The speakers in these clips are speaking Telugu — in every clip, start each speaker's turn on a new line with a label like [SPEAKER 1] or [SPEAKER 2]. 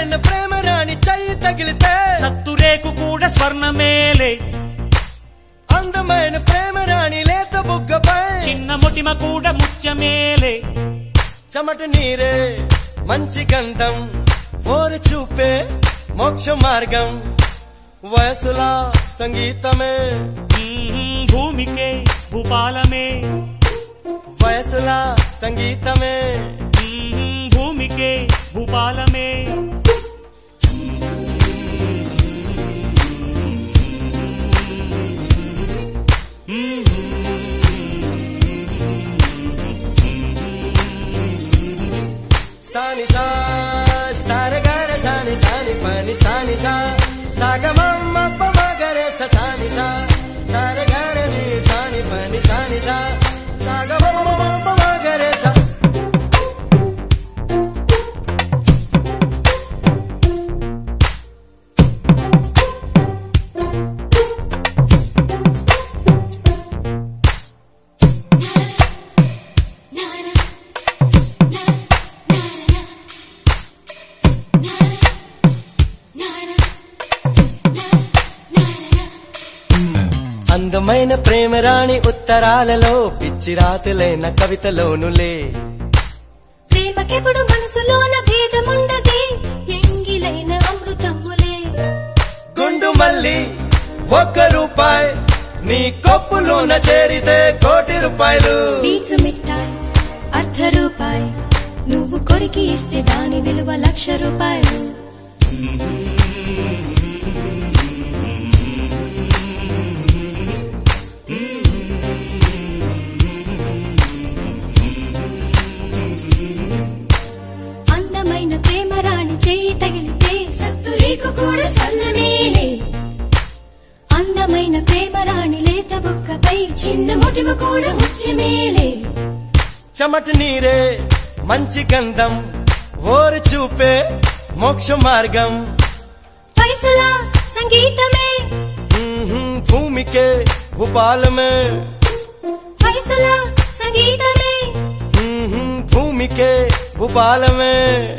[SPEAKER 1] అందమైన ప్రేమ రాణి చెయ్యి తగిలితే
[SPEAKER 2] సత్తురేకు కూడా స్వర్ణమేలే
[SPEAKER 1] అందమైన ప్రేమ రాణి లేత బుగ్గపై
[SPEAKER 2] చిన్న మొటిమ కూడా ముత్యమేలే
[SPEAKER 1] చెమట నీరే మంచి గంధం ఓరు చూపే మోక్ష మార్గం వయసులా సంగీతమే
[SPEAKER 2] మ్మ్, భూమికే భూపాలమే
[SPEAKER 1] వయసులా సంగీతమే
[SPEAKER 2] మ్మ్, భూమికే భూపాలమే
[SPEAKER 1] సాని సా సారగార సాని సాని పని సాని సా సాగమమ్మ పమగరే స సాని సా సారగార ని సాని పని సాని సా సాగమమ్మ పమగరే స అందమైన ప్రేమ రాణి ఉత్తరాలలో పిచ్చి రాతలైన కవితలోనులే
[SPEAKER 3] ప్రేమకెప్పుడు మనసులోన భేదముండదే ఎంగిలైన అమృతములే
[SPEAKER 1] గుండు మల్లి ఒక్క రూపాయి నీ కొప్పులోన చేరితే కోటి రూపాయలు
[SPEAKER 3] బీచు మిఠాయి అర్ధ రూపాయి నువ్వు కొరికి ఇస్తే దాని విలువ లక్ష రూపాయలు అందమైన ప్రేమ రాణి చేయి తగిలితే సత్తురీకు కూడా స్వర్ణమేలే అందమైన ప్రేమ రాణి లేత బుక్కపై చిన్న మొటిమ కూడా ముత్యమేలే
[SPEAKER 1] చెమట నీరే మంచి గంధం ఓరు చూపే మోక్ష మార్గం
[SPEAKER 3] పైసల సంగీతమే
[SPEAKER 1] మ్మ్హ్మ్, భూమికే భూపాలమే
[SPEAKER 3] పైసల సంగీతమే
[SPEAKER 1] మ్మ్హ్మ్, భూమికే భూపాలమే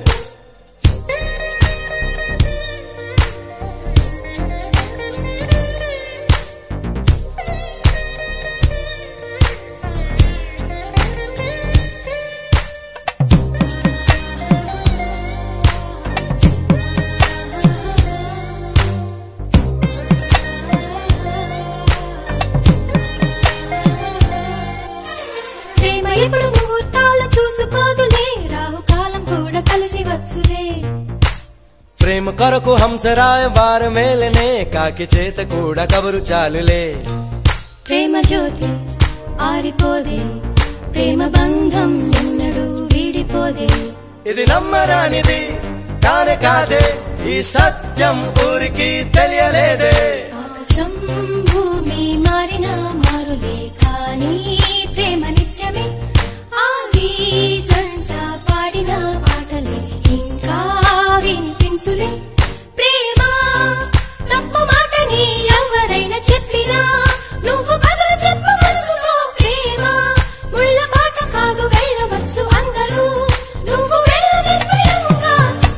[SPEAKER 3] ప్రేమ ఎప్పుడు ముహూర్తాలు చూసుకోదులే రాహుకాలం కూడా కలిసి వచ్చులే
[SPEAKER 1] ప్రేమ కొరకు హంసరాయ వార మేలనే కాకి చేత కూడా కబురు చాలులే
[SPEAKER 3] ప్రేమ జ్యోతి ఆరిపోదే ప్రేమ బంధం ఎన్నడూ వీడిపోదే
[SPEAKER 1] ఇది నమ్మరానిది కానే కాదే ఈ సత్యం ఊరికి తెలియలేదే
[SPEAKER 3] ఆకాశం భూమి మారిన మారులే కానీ ప్రేమ నిత్యమే ఆది జంట పాడిన పాటలే ఇంకా వినిపించులే ప్రేమ తప్పు మాటని ఎవరైనా చెప్పినా నువ్వు బదులు చెప్పు మనసులో ప్రేమ ముళ్ళ పాట కాదు వెళ్ళవచ్చు అందరూ నువ్వు వెళ్ళ నిర్భయంగా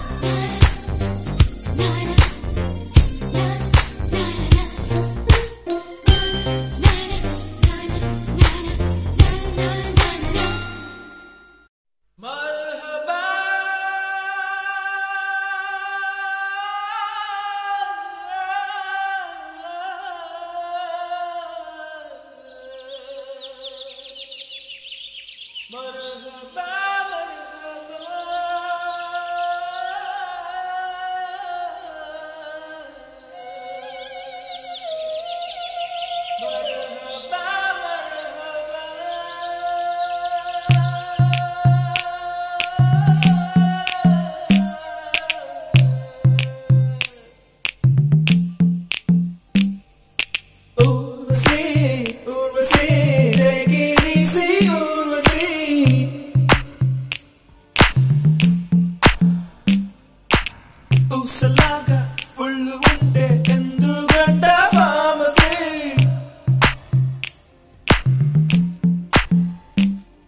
[SPEAKER 4] Urvasi, Urvasi, take it easy, Urvasi. ఊసలాగా ఒళ్ళు ఉంటే ఎందుకంట ఫామసీ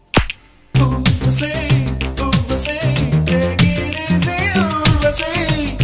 [SPEAKER 4] Urvashi, Urvashi, take it easy, Urvashi.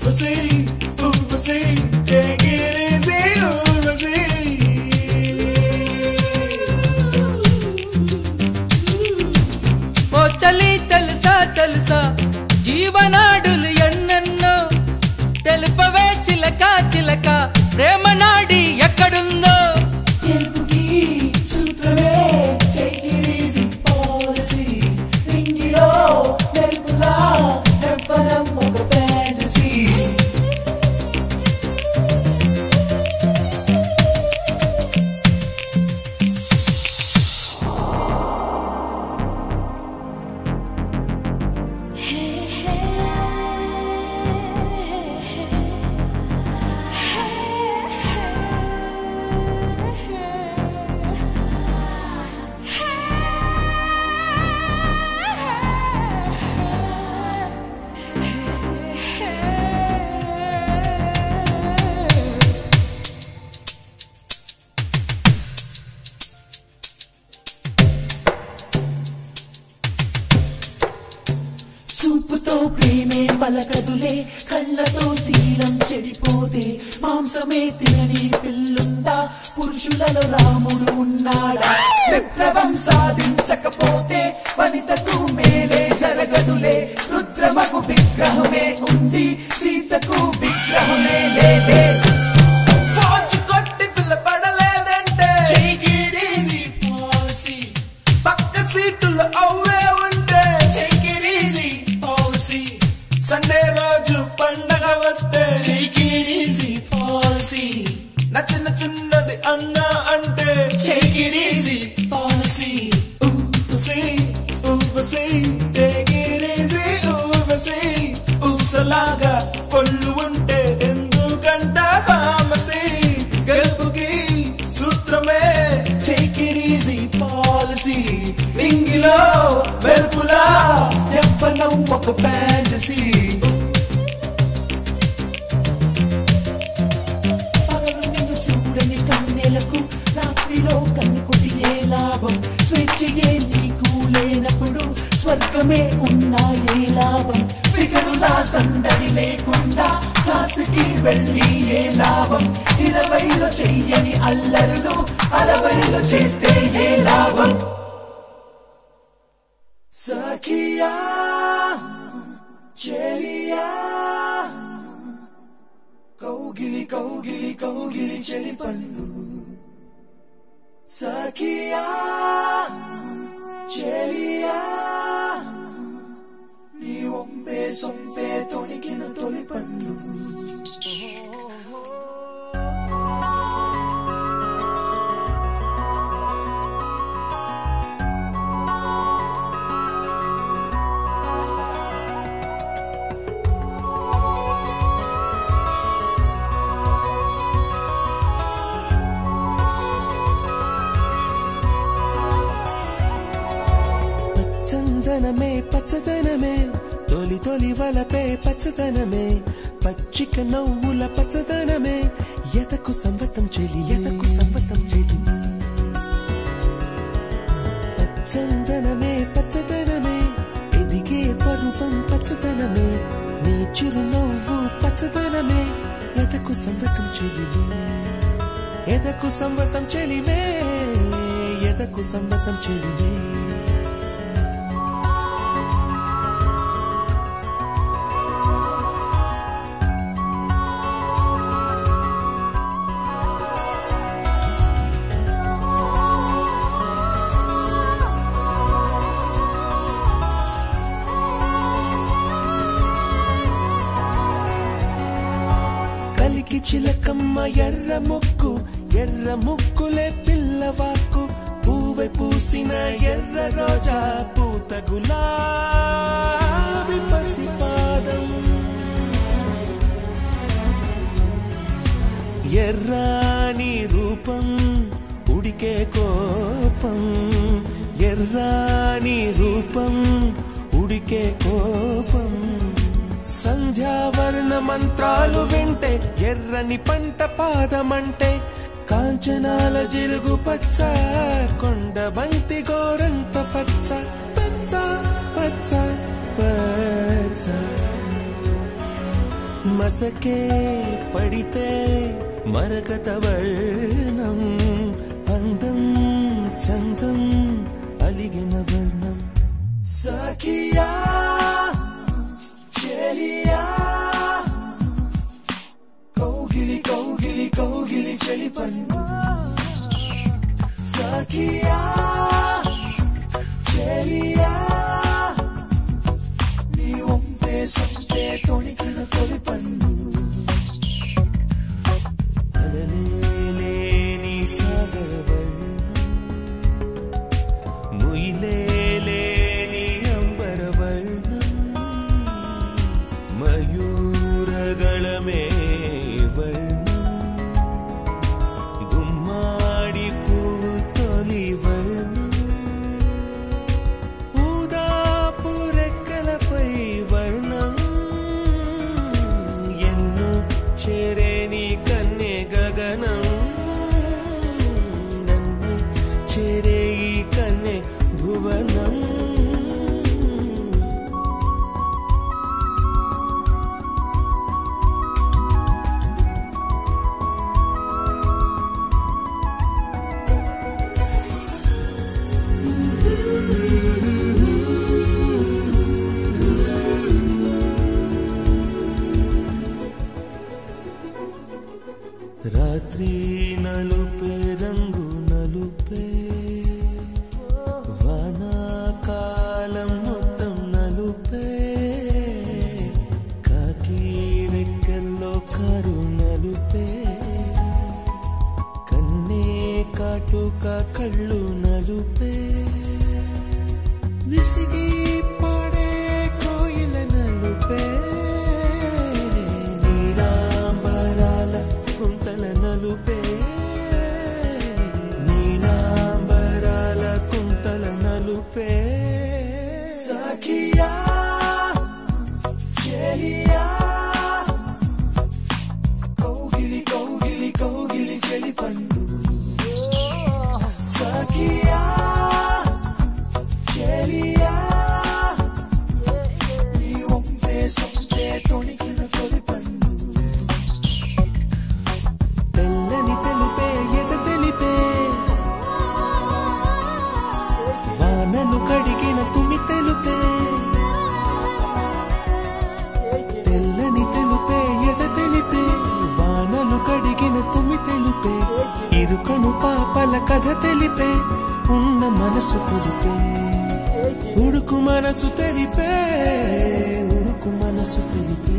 [SPEAKER 4] Urvashi Urvashi take it easy Urvashi
[SPEAKER 1] ఓ చలి తెలుసా తెలుసా జీవనాడులు ఎన్నెన్నో తెలుపవే చిలక చిలక ప్రేమ నాడి ఎక్కడుందో
[SPEAKER 4] తెలుగుకి సూత్రమే take it easy policy నింగిలో మెరుపులా చెప్పడం ఒక fantasy చూపుతో ప్రేమే పలకదులే కళ్ళతో శీలం చెడిపోతే మాంసమే తినని పిల్లుందా పురుషులలో రాముడు ఉన్నాడా విప్లవం సాధించకపోతే వనితకు మేలే జరగదులే రుద్రమకు విగ్రహమే ఉంది సీతకు విగ్రహమే లేదే ఫార్చు కొట్టి పిల్లపడలేదంటే Take it easy policy. పక్క సీటులో అవే ఉంటే Take it easy policy. Sunday రోజు పండగ వస్తే Take it easy policy. నచ్చిన చిన్నది అన్నా అంటే Take it easy policy. ఊపసి ఊపసి Take it easy ఊపసి ఊసలాగా ఒళ్ళు ఉంటే ఎందుకంట ఫామసీ గెలుపుకి సూత్రమే టేక్ ఇట్ ఈజీ పాలసీ నింగిలో వెలుపులా చెప్పనం ఒక ఫ్యాంటసీ పగలు నిన్ను చూడని కన్నెలకు రాత్రిలో కన్నుకుటి ఏ లాభం స్వేచ్ఛయే నీకు లేనప్పుడు స్వర్గమే ఉన్నా ఏ లాభం ఫిగరులా సందడి లేకుండా క్లాసుకి వెళ్ళి ఏ లాభం ఇరవైలో చెయ్యని అల్లరులు అరవైలో చేస్తే ఏ లాభం సఖియా చెలియా కౌగిలి కౌగిలి కౌగిలి చెలి పండు సఖియా చెలియా నీ ఒంపే సొంపే తొణికిన తొలి పండు
[SPEAKER 5] పచ్చందనమే పచ్చదనమే తొలి తొలి వలపే పచ్చదనమే పచ్చిక నవ్వుల పచ్చదనమే ఎతకు సంవతం చెలి ఎతకు సంవతం చెలి పచ్చందనమే పచ్చదనమే ఎదిగే పరువం పచ్చదనమే నీ చిరునవ్వు పచ్చదనమే ఎతకు సంవతం చెలివే ఎదకు సంవతం చెలివే ఎదకు సంవతం చెలివే కలికి చిలకమ్మ ఎర్ర ముక్కు ఎర్ర ముక్కులే పిల్లవాకు పూవె పూసిన ఎర్ర రోజా పూత గులాబి పసిపాదం ఎర్రాని రూపం ఉడికే కోపం ఎర్రాని రూపం ఉడికే కోపం సంధ్యావర్ణ మంత్రాలు వింటే ఎర్రని పంట పాదమంటే కాంచనాల జిలుగు పచ్చ కొండ బంతి గోరంత పచ్చ పచ్చ పచ్చ పచ్చ మసకే పడితే మరకత వర్ణం అందం చందం అలిగిన వర్ణం
[SPEAKER 4] సఖియా చెలియా కౌగిలి కౌగిలి కౌగిలి చెలి పండు సఖియా చెలియా నీ ఒంపే సొంపే తొణికిన తొలి పండు
[SPEAKER 5] అలలేని సాగర వర్ణం ముయిలేని అంబర వర్ణం మయూరగళమే వర్ణం గుమ్మాడి పువ్వు తొలి వర్ణం ఊదాపు రెక్కలపై వర్ణం ఎన్ను చేరేని కన్నె గగనం నన్ను చేరే ఈ కన్నె భువనం రాత్రి నలుపే రంగు నలుపే వానాకాలం మొత్తం నలుపే కాకి రెక్కల్లో కారు నలుపే కన్నే కాటుక కళ్ళు నలుపే విసిగి పాడే కోయిల నలుపే నీలాంబరాల కుంతల నలుపే నీలాంబరాల కుంతల నలుపే
[SPEAKER 4] సఖియా చెలియా కౌగిలి కౌగిలి కౌగిలి చెలి పండు సఖియా చెలియా నీ ఒంపే సొంపే తొణికిన తొలి పండు
[SPEAKER 5] తెల్లని తెలుపే ఎద తెలిపే వానలు కడిగిన తుమి తెలుపే తెల్లని తెలుపే ఎద తెలిపే వానలు కడిగిన తుమి తెలుపే ఇరుకను పాపల కథ తెలిపే ఉన్న మనసు కుదిపే ఉడుకు మనసు తెరిపే ఉడుకు మనసు తెరిపే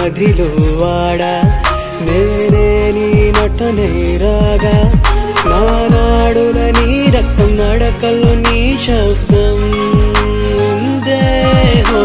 [SPEAKER 6] మదిలో వాడా నేనే నీ నటనే రాగా నానాడుల నీ రక్తం నడకల్లో నీ శబ్దం దేహో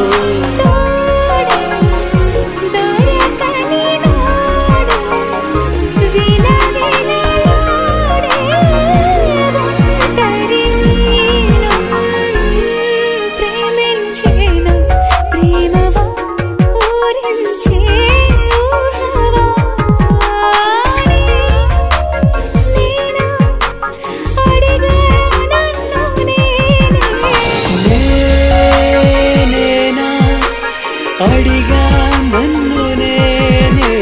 [SPEAKER 6] నేనేనా అడిగా నన్ను నేనే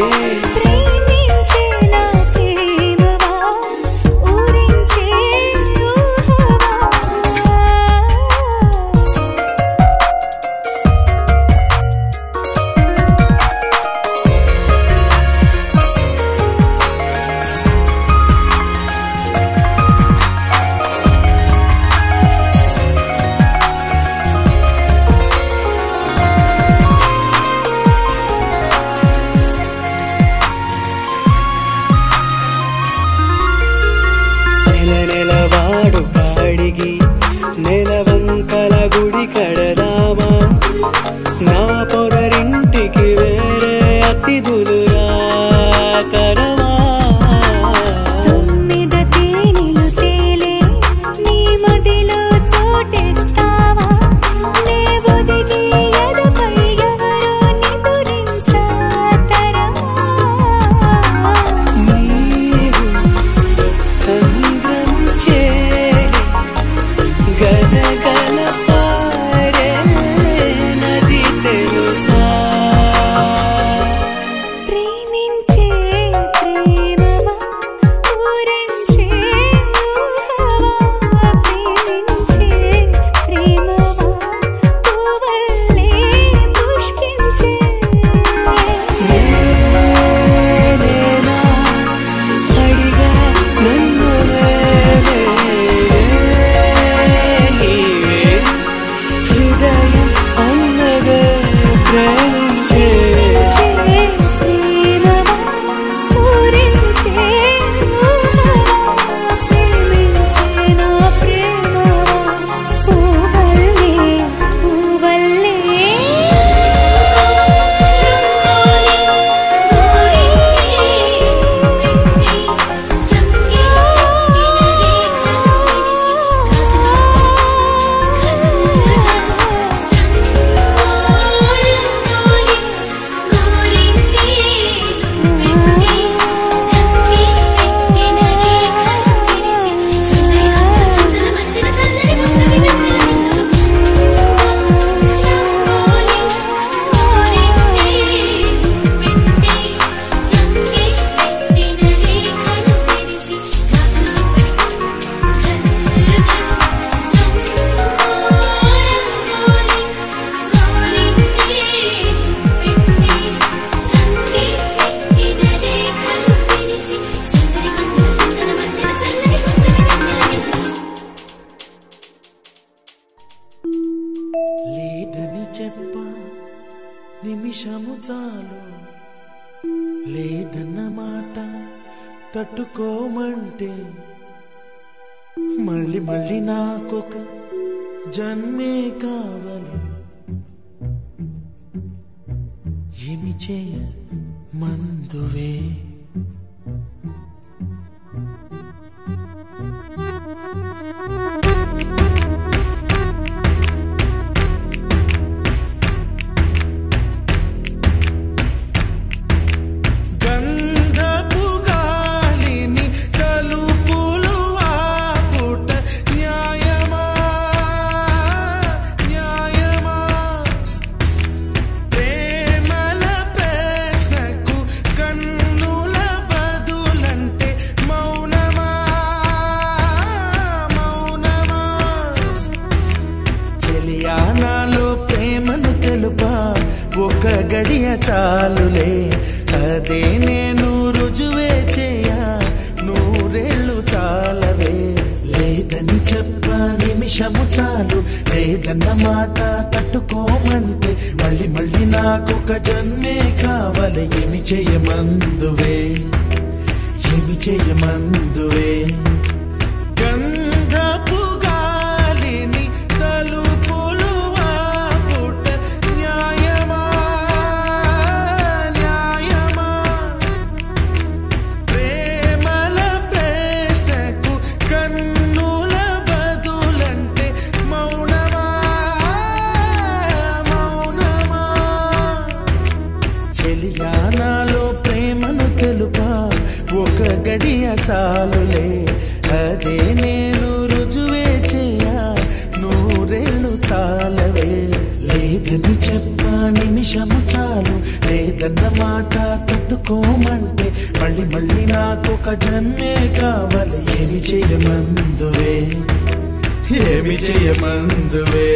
[SPEAKER 6] నెల నెల వాడు కాడిగి నెలవంకల గుడి కడదామా నా పొదరింటికి వేరే అతిథులు రాకరమా నీవు సంద్రం చేరి గలగల పారే నది తెలుసా
[SPEAKER 3] ప్రేమించే ప్రేమవా ఊరించే ఊహవా ప్రేమించే ప్రేమవా పువ్వల్లే పుష్పించే
[SPEAKER 6] నేనేనా అడిగా నన్ను నేనే నీవే హృదయం అన్నదే ప్రేమించే
[SPEAKER 3] ప్రేమవా ఊరించే ఊహవా ప్రేమించే నా ప్రేమవా పువ్వల్లే పువ్వల్లే
[SPEAKER 5] లేదని చెప్ప నిమిషము చాలు లేదన్న మాట తట్టుకోమంటే మళ్ళీ మళ్ళీ నాకొక జన్మే కావాలి ఏమి చేయ మందువే గంధపు గాలిని తలుపులు ఆపుట న్యాయమా న్యాయమా ప్రేమల ప్రశ్నకు కన్నుల బదులంటే మౌనమా మౌనమా చెలియా నాలో ప్రేమను తెలుపా ఒక గడియ చాలులే అదే నేను రుజువే చేయా నూరేళ్ళు చాలవే లేదని చెప్పా నిమిషం నిమిషము చాలు లేదన్న మాట తట్టుకోమంటే మళ్ళీ మళ్ళీ నాకొక జన్మే కావాలి ఏమి చేయమందువే ఏమి చేయమందువే గంధపు గాలిని తలుపులు ఆపుట న్యాయమా న్యాయమా ప్రేమల ప్రశ్నకు కన్నుల బదులంటే మౌనమా మౌనమా చెలియానాలో ప్రేమను తెలుపా ఒక గడియ చాలులే అదే నేను రుజువే చేయా నూరేళ్ళు చాలవే లేదని చెప్పా నిమిషము చాలు లేదన్న మాట తట్టుకోమంటే మళ్ళీ మళ్ళీ నాకొక జన్మే కావాలి ఏమి చేయమందువే ఏమి చేయమందువే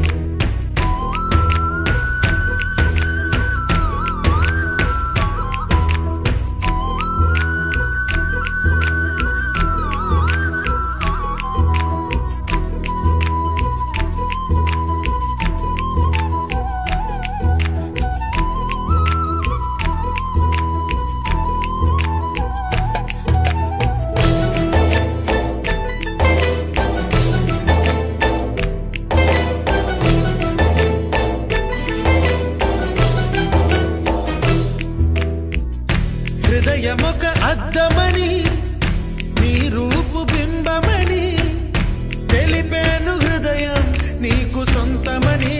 [SPEAKER 5] హృదయమొక అద్దమని నీ రూపు బింబమని తెలిపేను హృదయం నీకు సొంతమని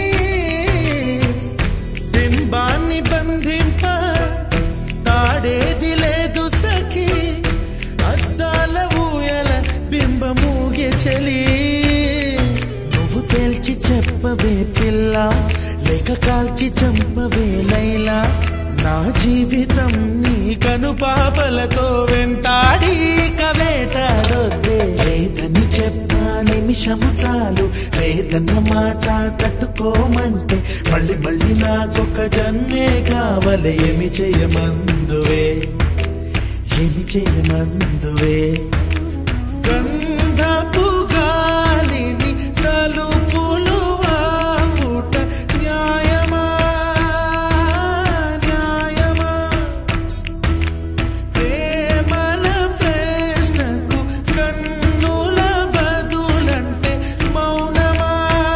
[SPEAKER 5] బింబాన్ని బంధింప తాడేది లేదు సఖి అద్దాల ఊయల బింబమూగే చలి నువ్వు తేల్చి చెప్పవే పిల్ల లేక కాల్చి చంపవే లైలా నా జీవితం నీ కను పాపలతో వెంటాడి కవేటాడొద్దే లేదని చెప్పా నిమిషము చాలు లేదన్న మాట తట్టుకోమంటే మళ్ళీ మళ్ళీ నాకొక జన్మే కావాలి ఏమి చేయమందువే ఏమి చేయమందువే గంధపు గాలిని తలుపులు ఆపుట న్యాయమా న్యాయమా ప్రేమల ప్రశ్నకు కన్నుల బదులంటే మౌనమా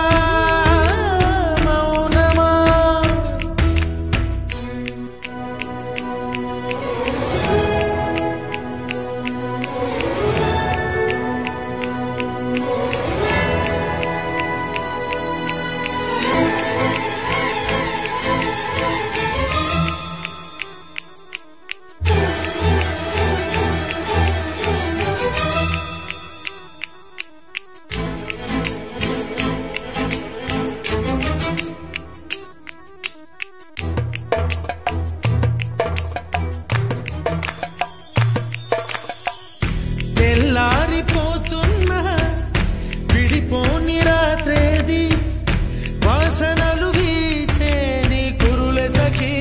[SPEAKER 5] మౌనమా తెల్లారిపోతున్నా విడిపోని రాత్రేది వాసనలు వీచే నీ కురుల సఖీ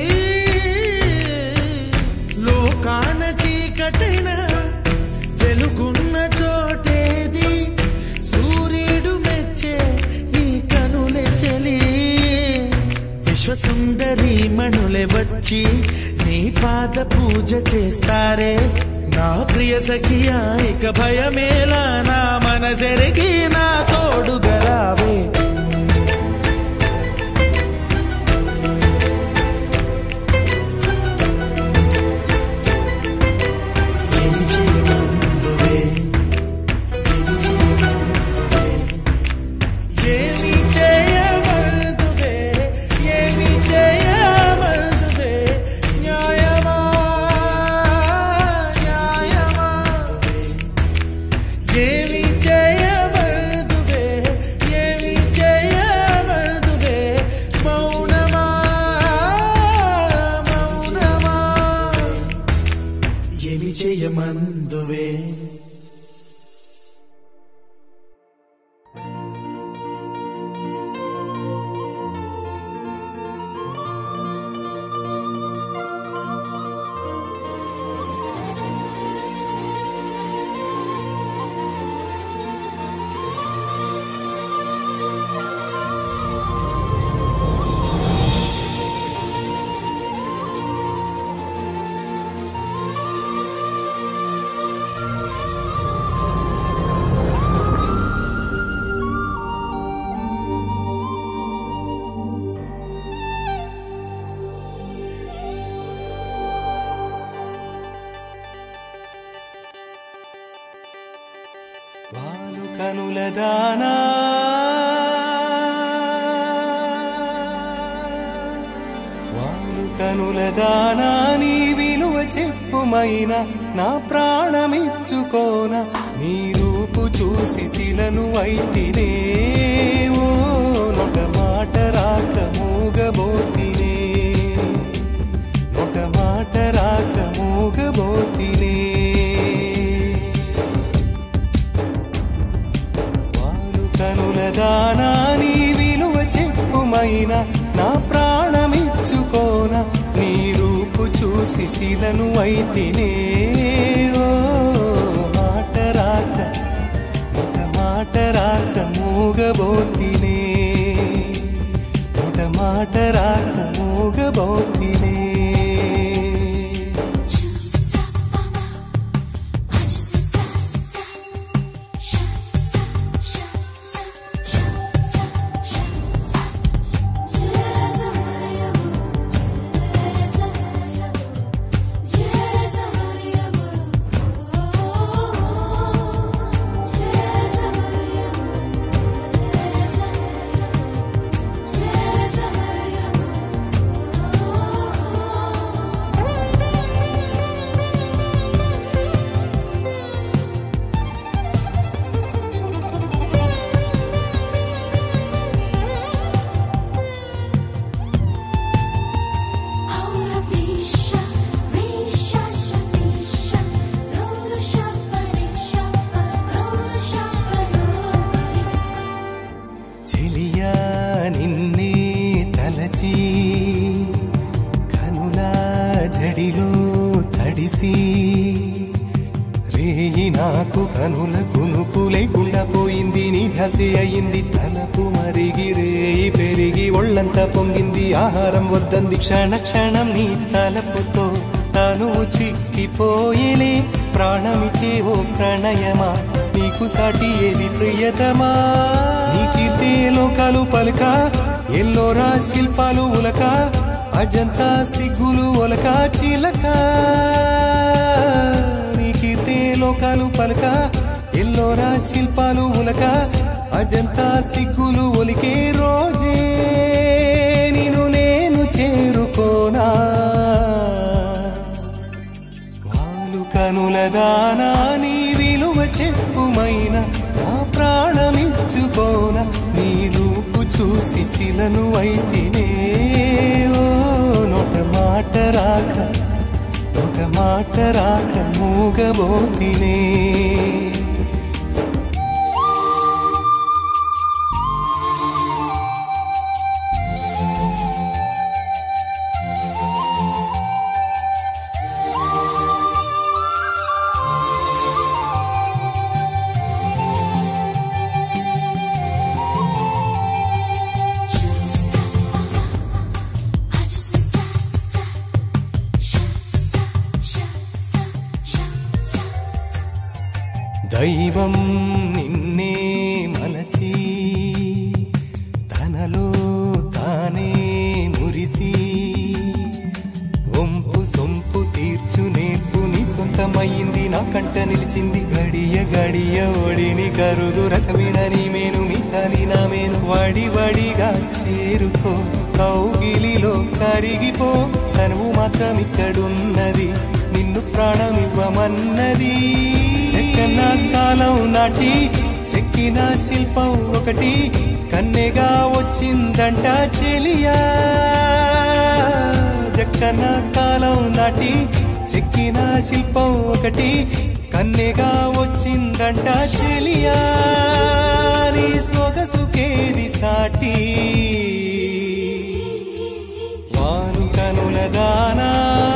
[SPEAKER 5] లోకాన చీకటైన వెలుగున్న చోటేది సూర్యుడు మెచ్చే ఈ కనుల చెలి విశ్వసుందరి మణులే వచ్చి నీ పాద పూజ చేస్తారే నా ప్రియ సఖియా ఇక భయమేలా నా మనసెరిగి నా తోడుగరావే ఏమి చేయమందువే ఏమి చేయమందువే ఏమి చేయమందువే ఏమి చేయమందువే న్యాయమా న్యాయమా ఏమి చేయమందువే ఏమి చేయమందువే మౌనమా మౌనమా ఏమి చేయమందువే కనుల దానా వాలు కనుల దానా నీ విలువ చెప్పుమైన నా ప్రాణమిచ్చుకోన నీ రూపు చూసి శిలను అయితినే ఓ నొట మాట రాక మూగబోతినే నొట మాట రాక మూగబోతినే వారు కనుల దానా నీ విలువ చెప్పుమైన నా ప్రాణమిచ్చుకోన నీ రూపు చూసి శిలను అయితినే ఓ మాట రాక ఒక మాట రాక మూగబోతినే ఒక మాట రాక మూగబోతినే చెలియా నిన్నే తలచి కనుల జడిలో తడిసి రేయి నాకు కనుల కునుకు లేకుండా పోయింది నీ ధ్యాసే అయింది తలపు మరిగి రేయి పెరిగి ఒళ్ళంతా పొంగింది ఆహారం వద్దంది క్షణ క్షణం నీ తలపుతో తను చిక్కిపోయేలే ప్రాణమిచే ఓ ప్రణయమా నీకు సాటి ఏది ప్రియతమా నీ కీర్తే లోకాలు పలుక ఎల్లోరా శిల్పాలు ఉలక అజంతా సిగ్గులు ఒలక చిలక నీ కీర్తే లోకాలు పలుక ఎల్లోరా శిల్పాలు ఉలక అజంతా సిగ్గులు ఒలికే రోజే నేను నేను చేరుకోనా వాలు కనుల దానా నీ విలువ చెప్పుమైన నా ప్రాణమిచ్చుకోన నీ రూపు చూసి చిలను అయితేనే ఓ నొట మాట రాక నొట మాట రాక మూగబోతినే దైవం నిన్నే మలచి తనలో తానే మురిసి వంపు సొంపు తీర్చు నేర్పు నీ సొంతమైంది నా కంట నిలిచింది గడియ గడియ ఒడిని కరుగు రసవిణని మేను మిట్టాలి నా మేను వడి వడిగా చేరుకో కౌగిలిలో కరిగిపో తనువు మాత్రం ఇక్కడున్నది నిన్ను ప్రాణమివ్వమన్నది చెక్కన కాలం నాటి చెక్కిన శిల్పం ఒకటి కన్నెగా వచ్చిందంట చెలియా జక్కన కాలం నాటి చెక్కిన శిల్పం ఒకటి కన్నెగా వచ్చిందంట చెలియా నీ సొగసుకేది సాటి వారు కనుల దానా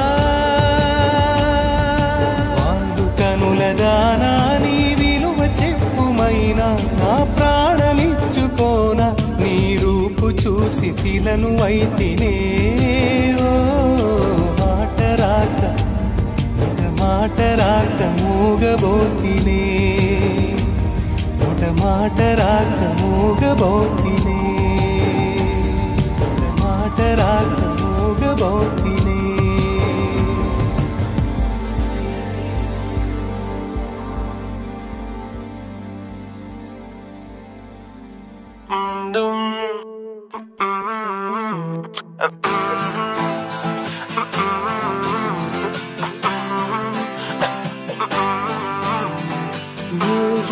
[SPEAKER 5] వారు కనుల దానా నీ విలువ చెప్పుమైన నా ప్రాణమిచ్చుకోన నీ రూపు చూసి శిలను అయితేనే ఓ మాట రాక నొట మాట రాక మూగబోతినే నొట మాట రాక మూగబోతినే నొట మాట రాక మూగబోతినే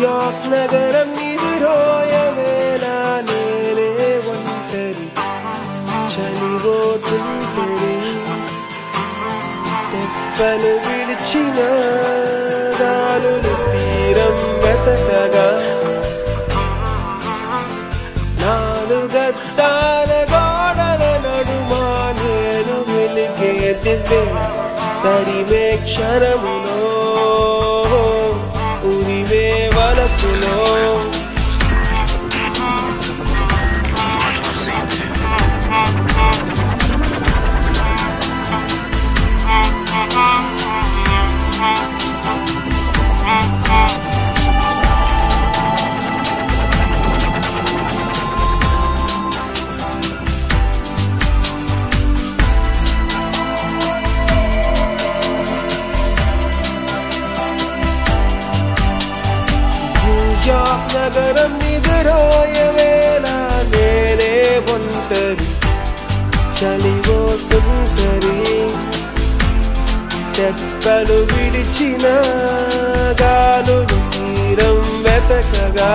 [SPEAKER 5] న్యూయార్క్ నగరం ఎదురోయవేళ నేనే ఒంటరి చలిపోతుంటరి తెప్పలు విడిచిన గాలులు తీరం వెతకగా నాలుగద్దాల గోడల నడుమా నేను వెలిగే దివ్య తరిమే క్షణములో ఉరివే వలపులో న్యూయార్క్ నగరం నిదురోయవేళ నేనే ఒంటరి చలిపోతుంటరి తెక్కలు విడిచిన గాలులు తీరం వెతకగా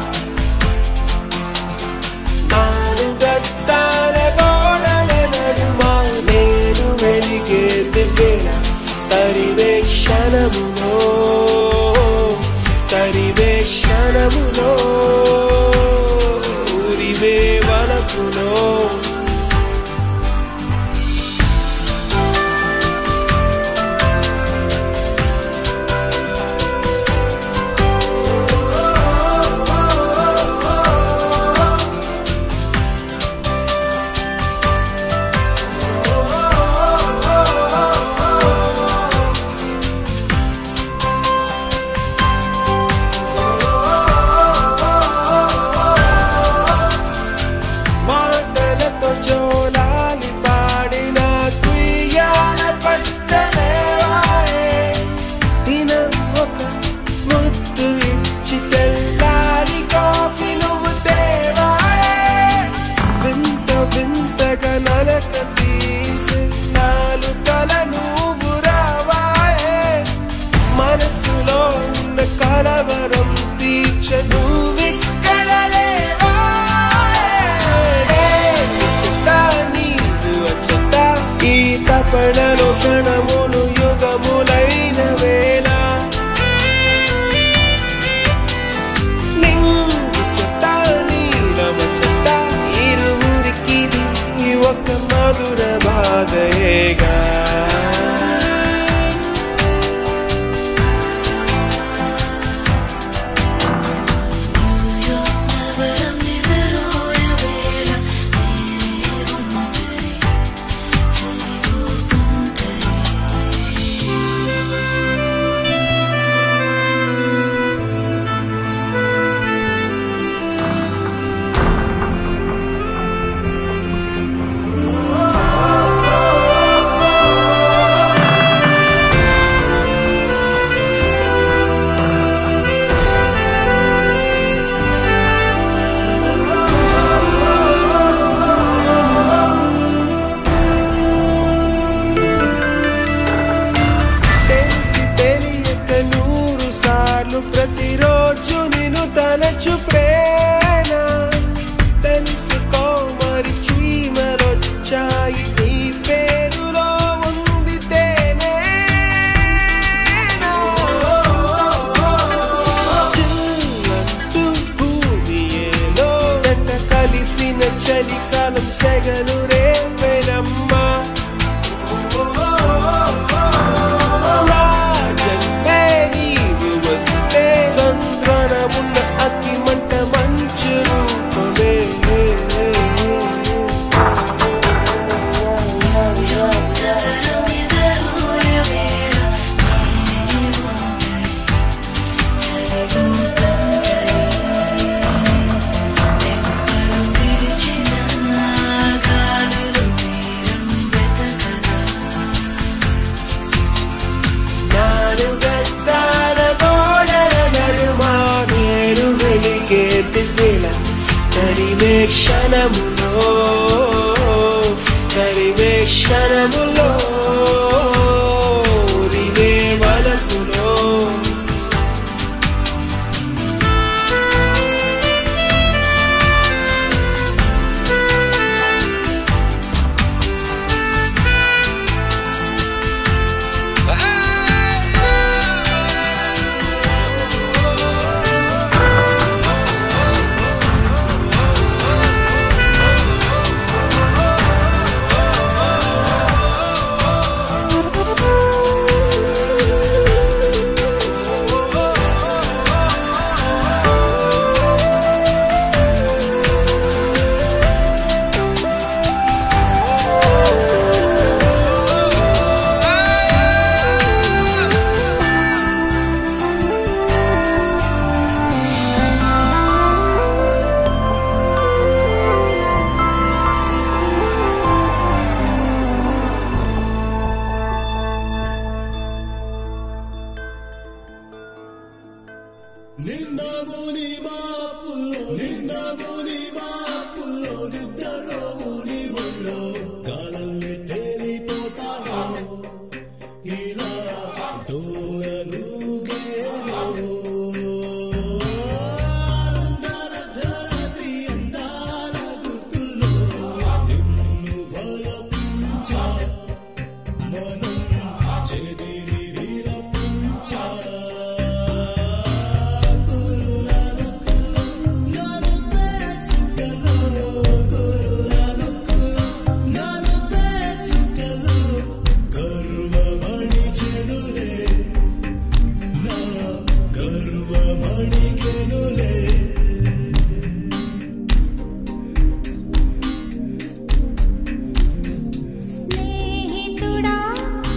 [SPEAKER 5] నాలుగట్టాల గోడల నడుమా నేను వెలిగే దివ్వేళ తరివే క్షణములో తరివే క్షణములో ఊరివే వలపులో మాటలతో జోలాలి పాడిన కుయ్యాల పట్టలేవాయే దినం ఒక ముద్దు ఇచ్చి తెల్లారి కాఫీ నువ్వు తేవాయే వింత వింతగా నలక తీసి నాలుకల నువ్వు రావాయే మనసులో ఉన్న కలవరం తీర్చ నువ్విక్కడ ఈ తపడలో క్షణములు యుగములైన వేళ నింగి చెత్త నీలమ చెత్త ఇరువురికి ఒక మధుర బాధయేగా తెలిసి తెలియక నూరు సార్లు ప్రతిరోజు నిన్ను తలచు ప్రేమ తెలుసుకో మరి చీమలొచ్చాయి నీ పేరులో ఉంది తేనే చిల్లంటూ భూమి ఏలో వెంట కలిసిన చలికాలం సెగలు రేపెనమ్మా రాజన్మే నీవు వస్తే సంద్రనమున్న అతి మంట మంచు రూపమే నాలుగద్దాల గోడల నడుమా నేను వెలిగే దివ్వెల తరిమే క్షణములో తరిమే క్షణములో రివే వలపులో
[SPEAKER 6] నిందముని మాపుల్లో నిందముని మాపుల్లో నిద్రలోని ఒళ్ళో కాలల్ని తేలిపోతాను ఇలా డోలలుగేలో అందరధరతి అందాల గుర్తుల్లో నిన్ను బలపించా మనం చెదిరి విరపించా
[SPEAKER 3] స్నేహితుడా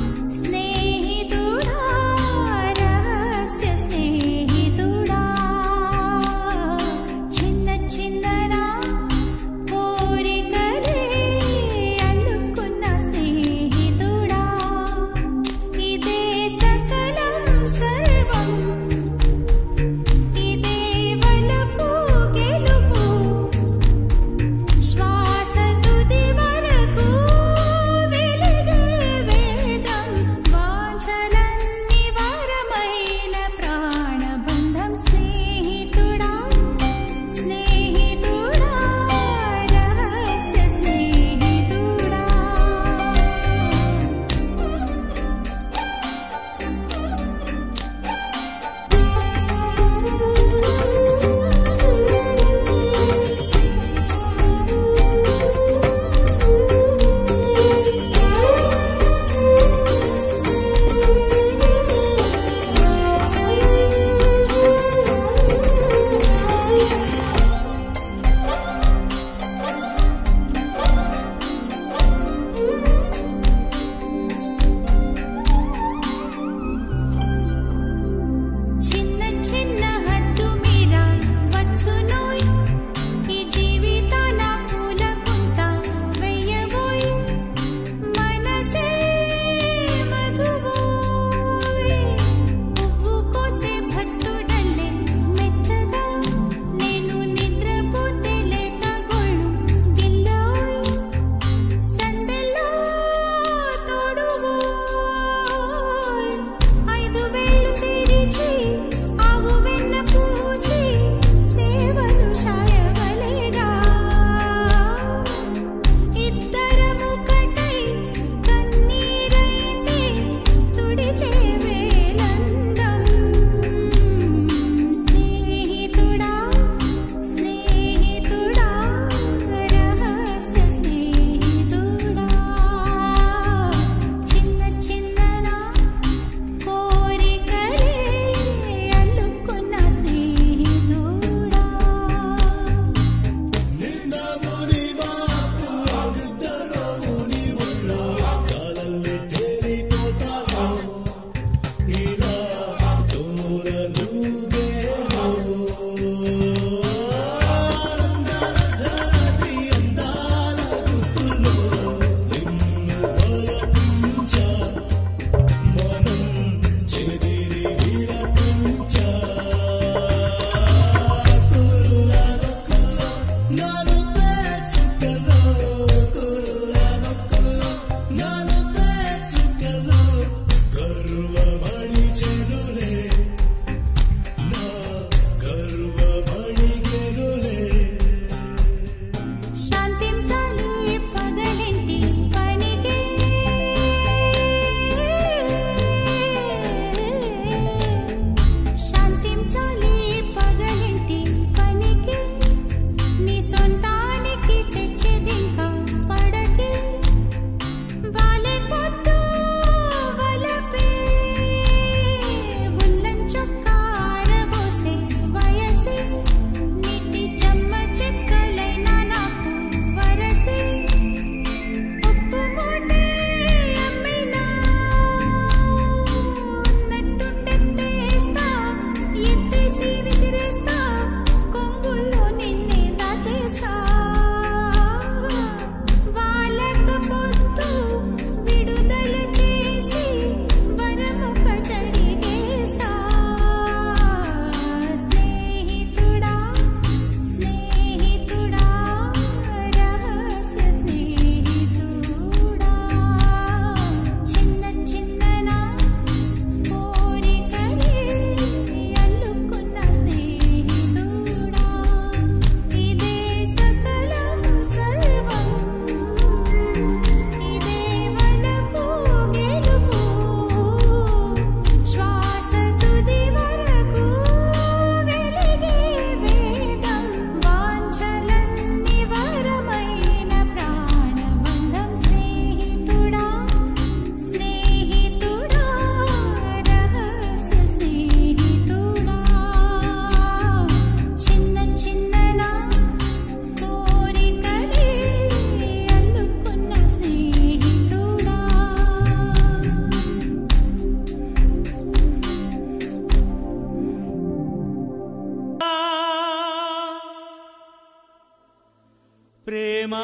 [SPEAKER 2] ప్రేమా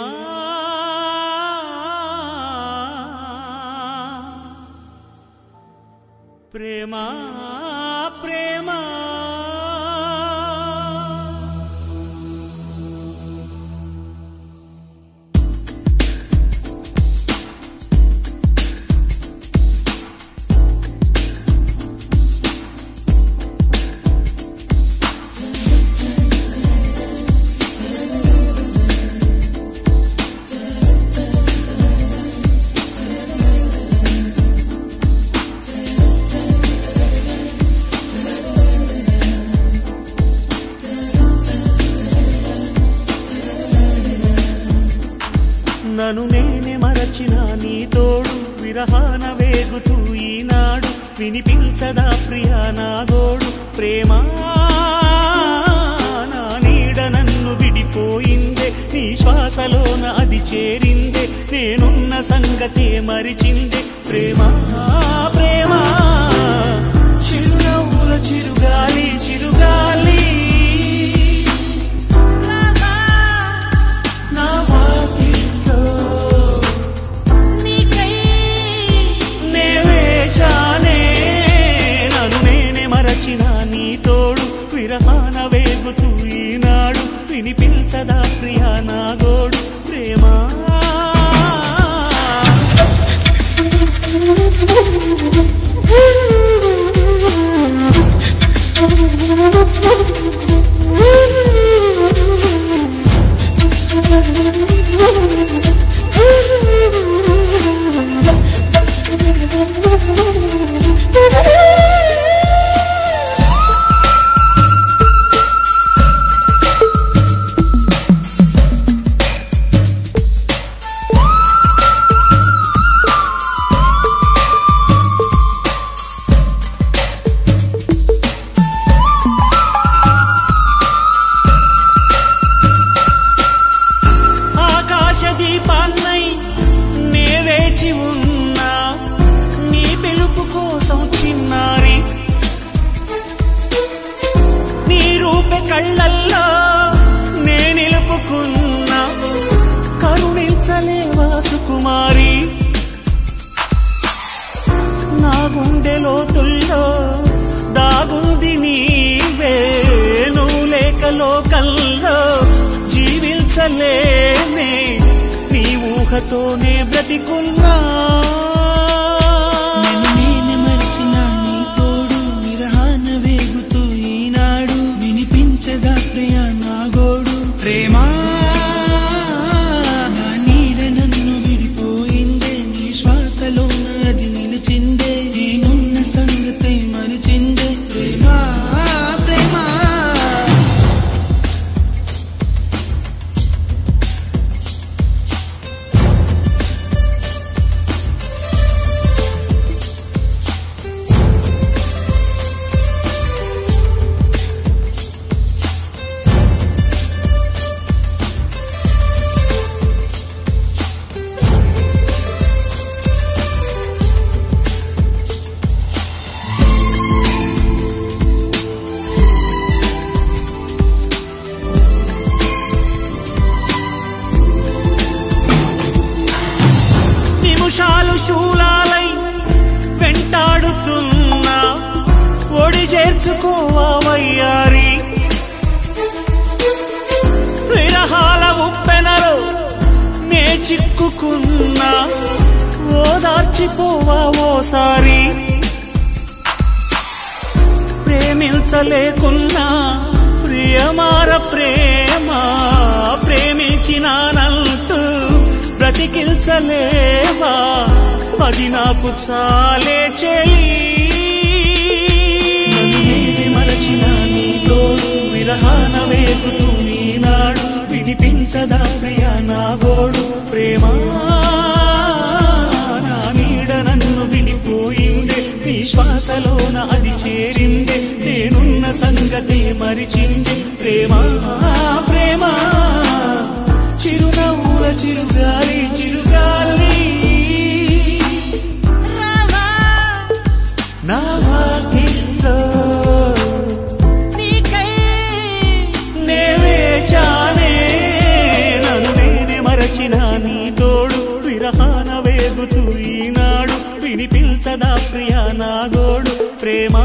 [SPEAKER 2] ప్రేమా ప్రేమా నన్ను నేనే మరచిన నీ తోడు విరహాన వేగుతూ ఈనాడు వినిపించదా ప్రియా నా గోడు ప్రేమా నా నీడ నన్ను విడిపోయిందే నీ శ్వాసలోన అది చేరిందే నేనున్న సంగతే మరిచిందే ప్రేమా ప్రేమా చిరునవ్వుల చిరుగాలి చిరుగాలి నా వాకిట్లో నే వేచానే నన్ను నేనే మరచిన నీ తోడు విరహాన వేగుతూ ఈనాడు వినిపించదా ప్రియా నా గోడు ప్రేమా ఆకాశ దీపాన్నై నే వేచి ఉన్నా నీ పిలుపు కోసం చిన్నారి నీ రూపె కళ్ళల్లో నే నిలుపుకున్నా కరుణించలేవా సుకుమారి నా గుండె లోతుల్లో దాగుంది నీవే నువ్వు లేక లోకల్లో జీవించలేనే నీ ఊహతోనే బ్రతికున్నా
[SPEAKER 7] నన్ను నేనే మరిచిన నీ తోడు విరహాన వేగుతూ ఈనాడు వినిపించదా ప్రియ నా గోడు ప్రేమా నా నీడ నన్ను విడిపోయిందే నీ శ్వాసలో అది నిలిచిందే నేనున్న సంగతి మరిచిందే ప్రేమా ప్రేమా
[SPEAKER 2] నిమిషాలు శూలాలై వెంటాడుతున్నా ఒడి చేర్చుకోవయ్యారి విరహాల ఉప్పెనలో నే చిక్కుకున్నా ఓదార్చిపోవా ఓసారి ప్రేమించలేకున్నా ప్రియమార ప్రేమ ప్రేమించినానంటూ బ్రతికించలేవా అది నాకు చాలే చెలి నన్ను నేనే మరచిన నీ తోడు విరహాన వేగుతూ ఈనాడు వినిపించదా ప్రియ నా గోడు ప్రేమా నా నీడ నన్ను విడిపోయిందే నీ శ్వాసలోన అది చేరిందే నేనున్న సంగతే మరిచిందే ప్రేమా ప్రేమా చిరునవ్వుల చిరుగాలి చిరుగాలి నా వాకిట్లో నే వేచానే నన్ను నేనే మర వినిపించదా ప్రియా నా గోడు ప్రేమా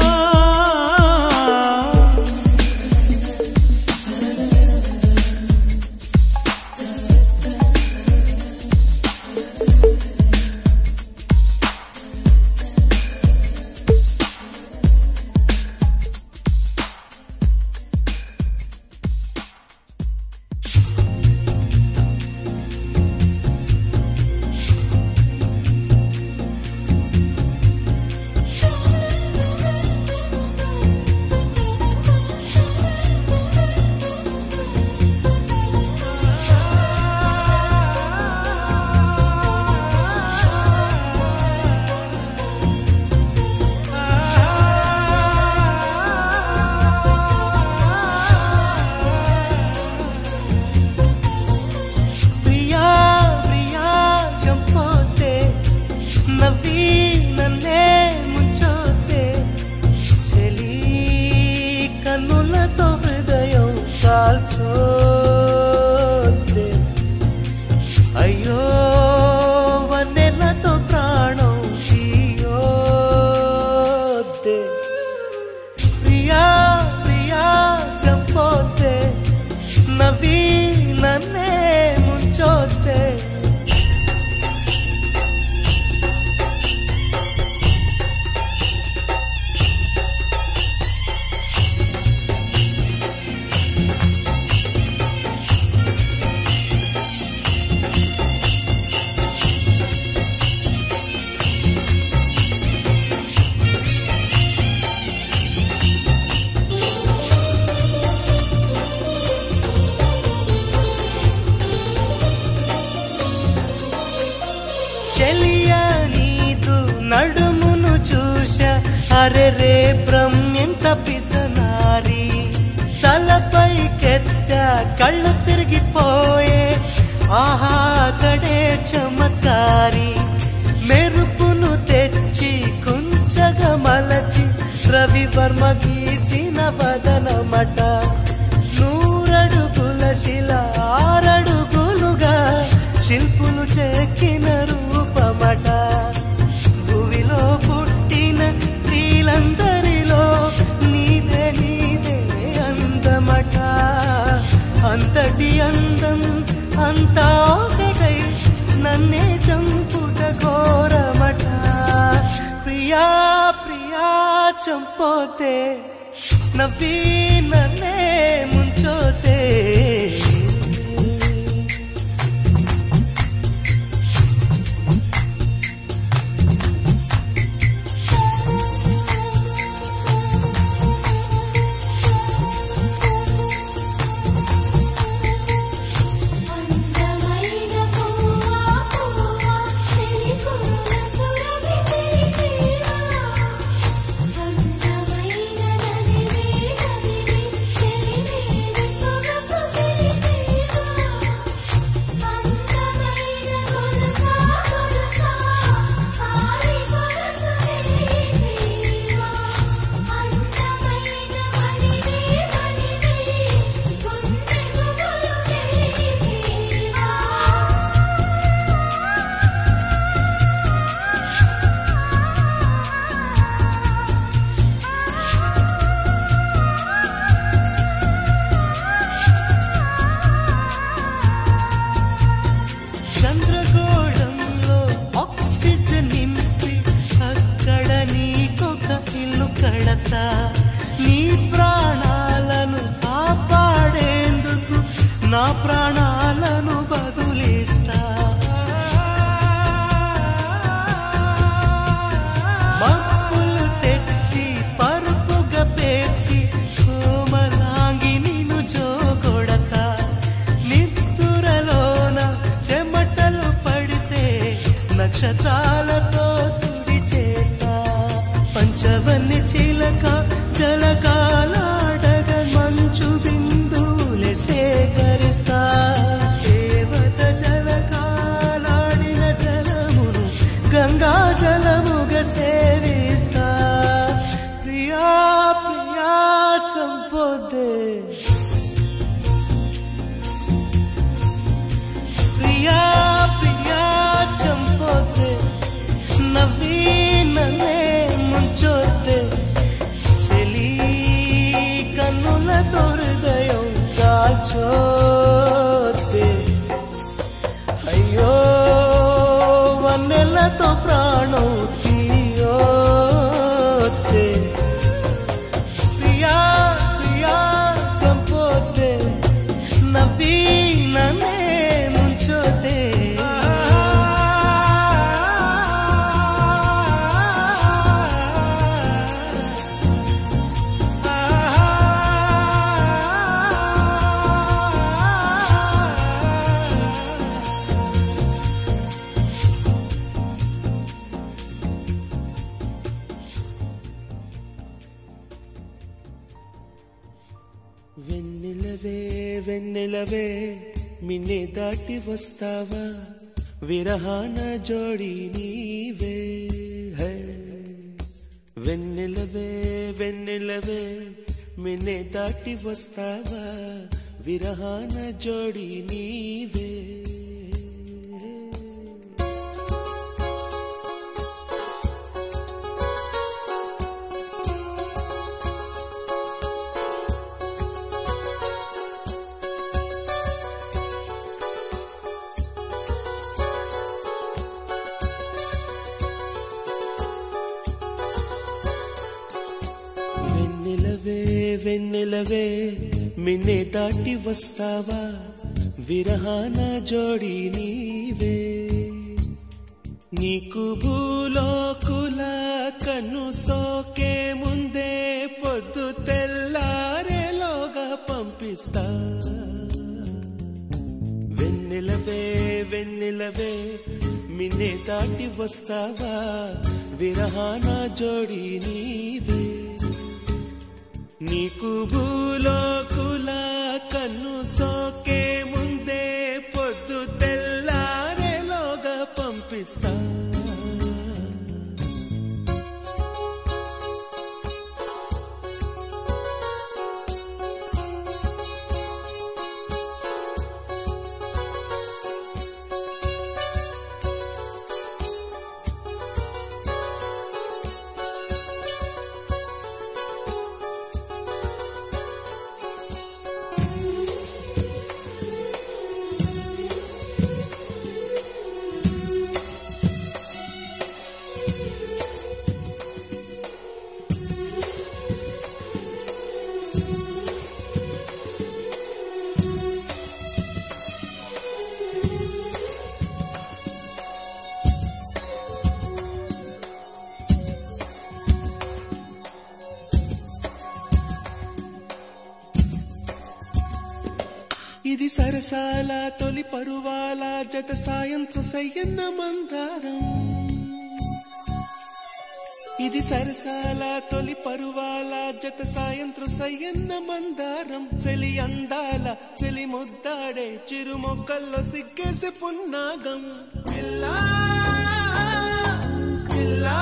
[SPEAKER 1] ప్రియా ప్రియా చంపోతే నవ్వి నన్నే ముంచోతే చెలి కన్నులతో హృదయం కాల్చోతే అయ్యో వన్నెలతో ప్రాణం తీయోతే ప్రియా ప్రియా చంపోతే నవ్వి నన్నే ముంచోతే చెలియా నీదు నడుమును చూశా అరే రే బ్రహ్మెంత పిసనారి తలపై కెత్త కళ్ళు తిరిగిపోయే ఆహా కడే చమత్కారి మెరుపును తెచ్చి కుంచగా మలచి రవివర్మ గీసిన వదనమట నూరడుగుల శిల ఆరడుగులుగా శిల్పులు చెక్కిన రూపమట భూమిలో పుట్టిన స్త్రీలందరిలో నీదే నీదే అందమట అంతటి అందం అంతా ఒకటై నన్నే చంపుట ఘోరమట ప్రియా ప్రియా చంపోతే నవ్వి నన్నే ముంచోతే
[SPEAKER 3] అందమైన పువ్వా పువ్వా చెలికుల సురభి సిరిసిరా అందమైన నదివే నదివే చెలిమేని సొగసు
[SPEAKER 2] వెన్నెలవే వెన్నెలవే మిన్నే దాటి వస్తావా విరహాన జోడి నీవే హై. వెన్నెలవే వెన్నెలవే మిన్నే దాటి వస్తావా విరహాన జోడి నీవే వెన్నెలవే వెన్నెలవే మిన్నే దాటి వస్తావా విరహాన జోడి నీవే నీకు భూలోకుల కన్ను సోకే ముందే పొద్దు తెల్లారేలోగా పంపిస్తా వెన్నెలవే వెన్నెలవే మిన్నే దాటి వస్తావా విరహాన జోడి నీవే నీకు భూలోకుల కన్ను సోకే ముందే పొద్దు తెల్లారేలోగా పంపిస్తా ఇది సరసాల తొలి పరువాల జత సాయంత్రం సయ్యన్న మందారం ఇది సరసాల తొలి పరువాల జత సాయంత్రం సయ్యన్న మందారం చెలి అందాల చెలి ముద్దాడే చిరు మొక్కల్లో సిగ్గేసి పున్నాగం పిల్లా పిల్లా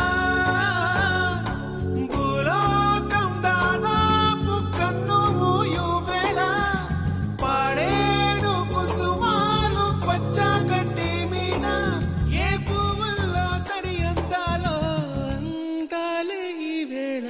[SPEAKER 2] భూలోకం దాదాపు కన్ను మూయు వేళ పాడేడు కుసుమాలు పచ్చగడ్డి మీన ఏ పువ్వుల్లో తడి అందాలో అందాలే ఈ వేళ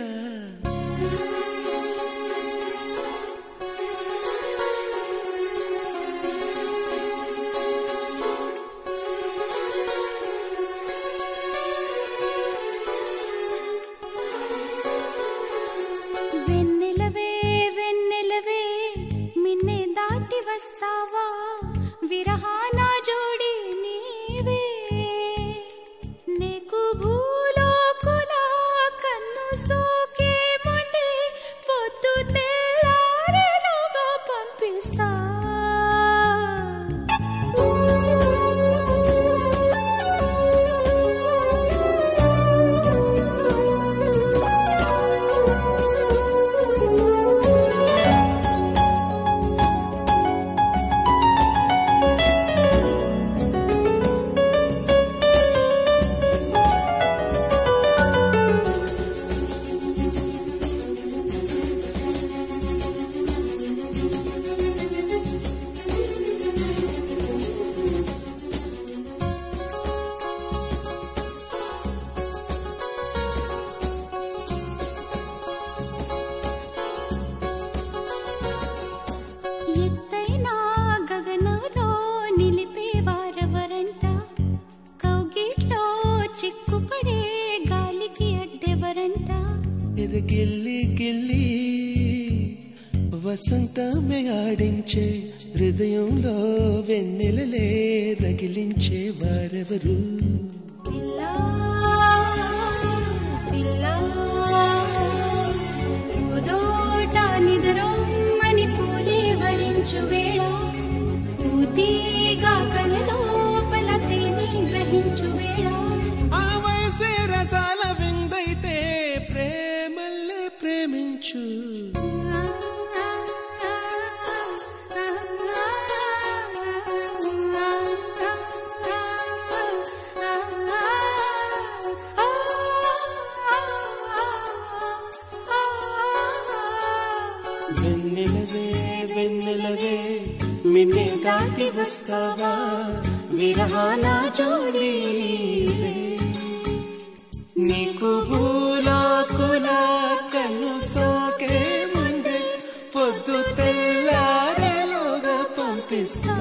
[SPEAKER 3] వెన్నెలవే వెన్నెలవే మిన్నే దాటి వస్తావా విరహాన జోడి నీవే నీకు భూలోకుల కన్ను సోకే ముందే పొద్దు తెల్లారేలోగా పంపిస్తా ఎత్తైన గగనంలో నిలిపే వారెవరంట కౌగిట్లో చిక్కుపడే గాలికి అడ్డెవరంట
[SPEAKER 2] ఇది గిల్లి గిల్లి వసంతమే ఆడించే హృదయంలో వెన్నెలలే రగిలించే వారెవరు
[SPEAKER 3] పిల్లా పిల్లా పూదోట నిదరొమ్మని పూలే వరించు వేళ పూతీగా కలలోపల తేని గ్రహించు వేళ
[SPEAKER 2] ఆ వయసే రసాల విందైతే ప్రేమల్లే ప్రేమించు
[SPEAKER 3] ఆ
[SPEAKER 2] వెన్నెలవే వెన్నెలవే మిన్నే దాటి వస్తావా విరహాన జోడీవే నీకు భూలాకుల కన్ను సోకే ముందే పొద్దు తెల్లారేలోగా పంపిస్తా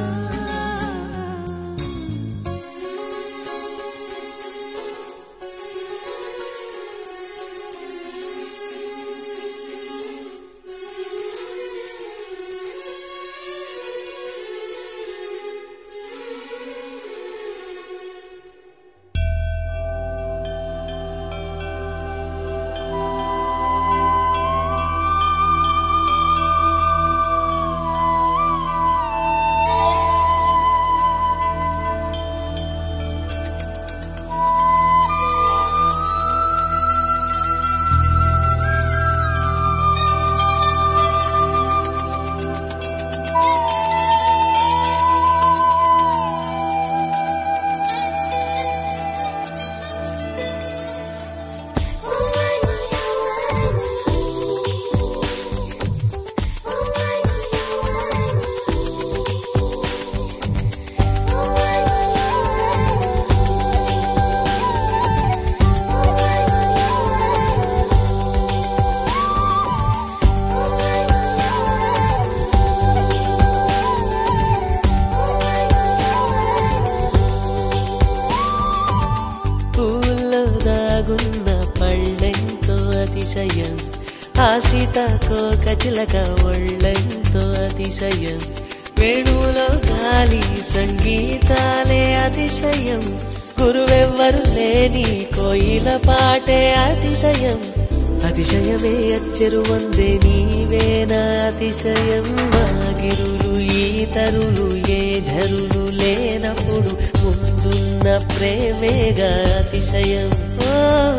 [SPEAKER 8] పూల్లో దాగున్న పళ్ళెంతో అతిశయం ఆ సీతాకోక చిలక ఒళ్ళెంతో అతిశయం వేణువులో గాలి సంగీతాలే అతిశయం గురువెవ్వరు లేని కోయిల పాటే అతిశయం అతిశయమే అచ్చరు వందే నీవేనా అతిశయం మాగిరులు ఈతరులు ఏ ఝరులు లేనప్పుడు ముందున్న ప్రేమేగా అతిశయం ఓ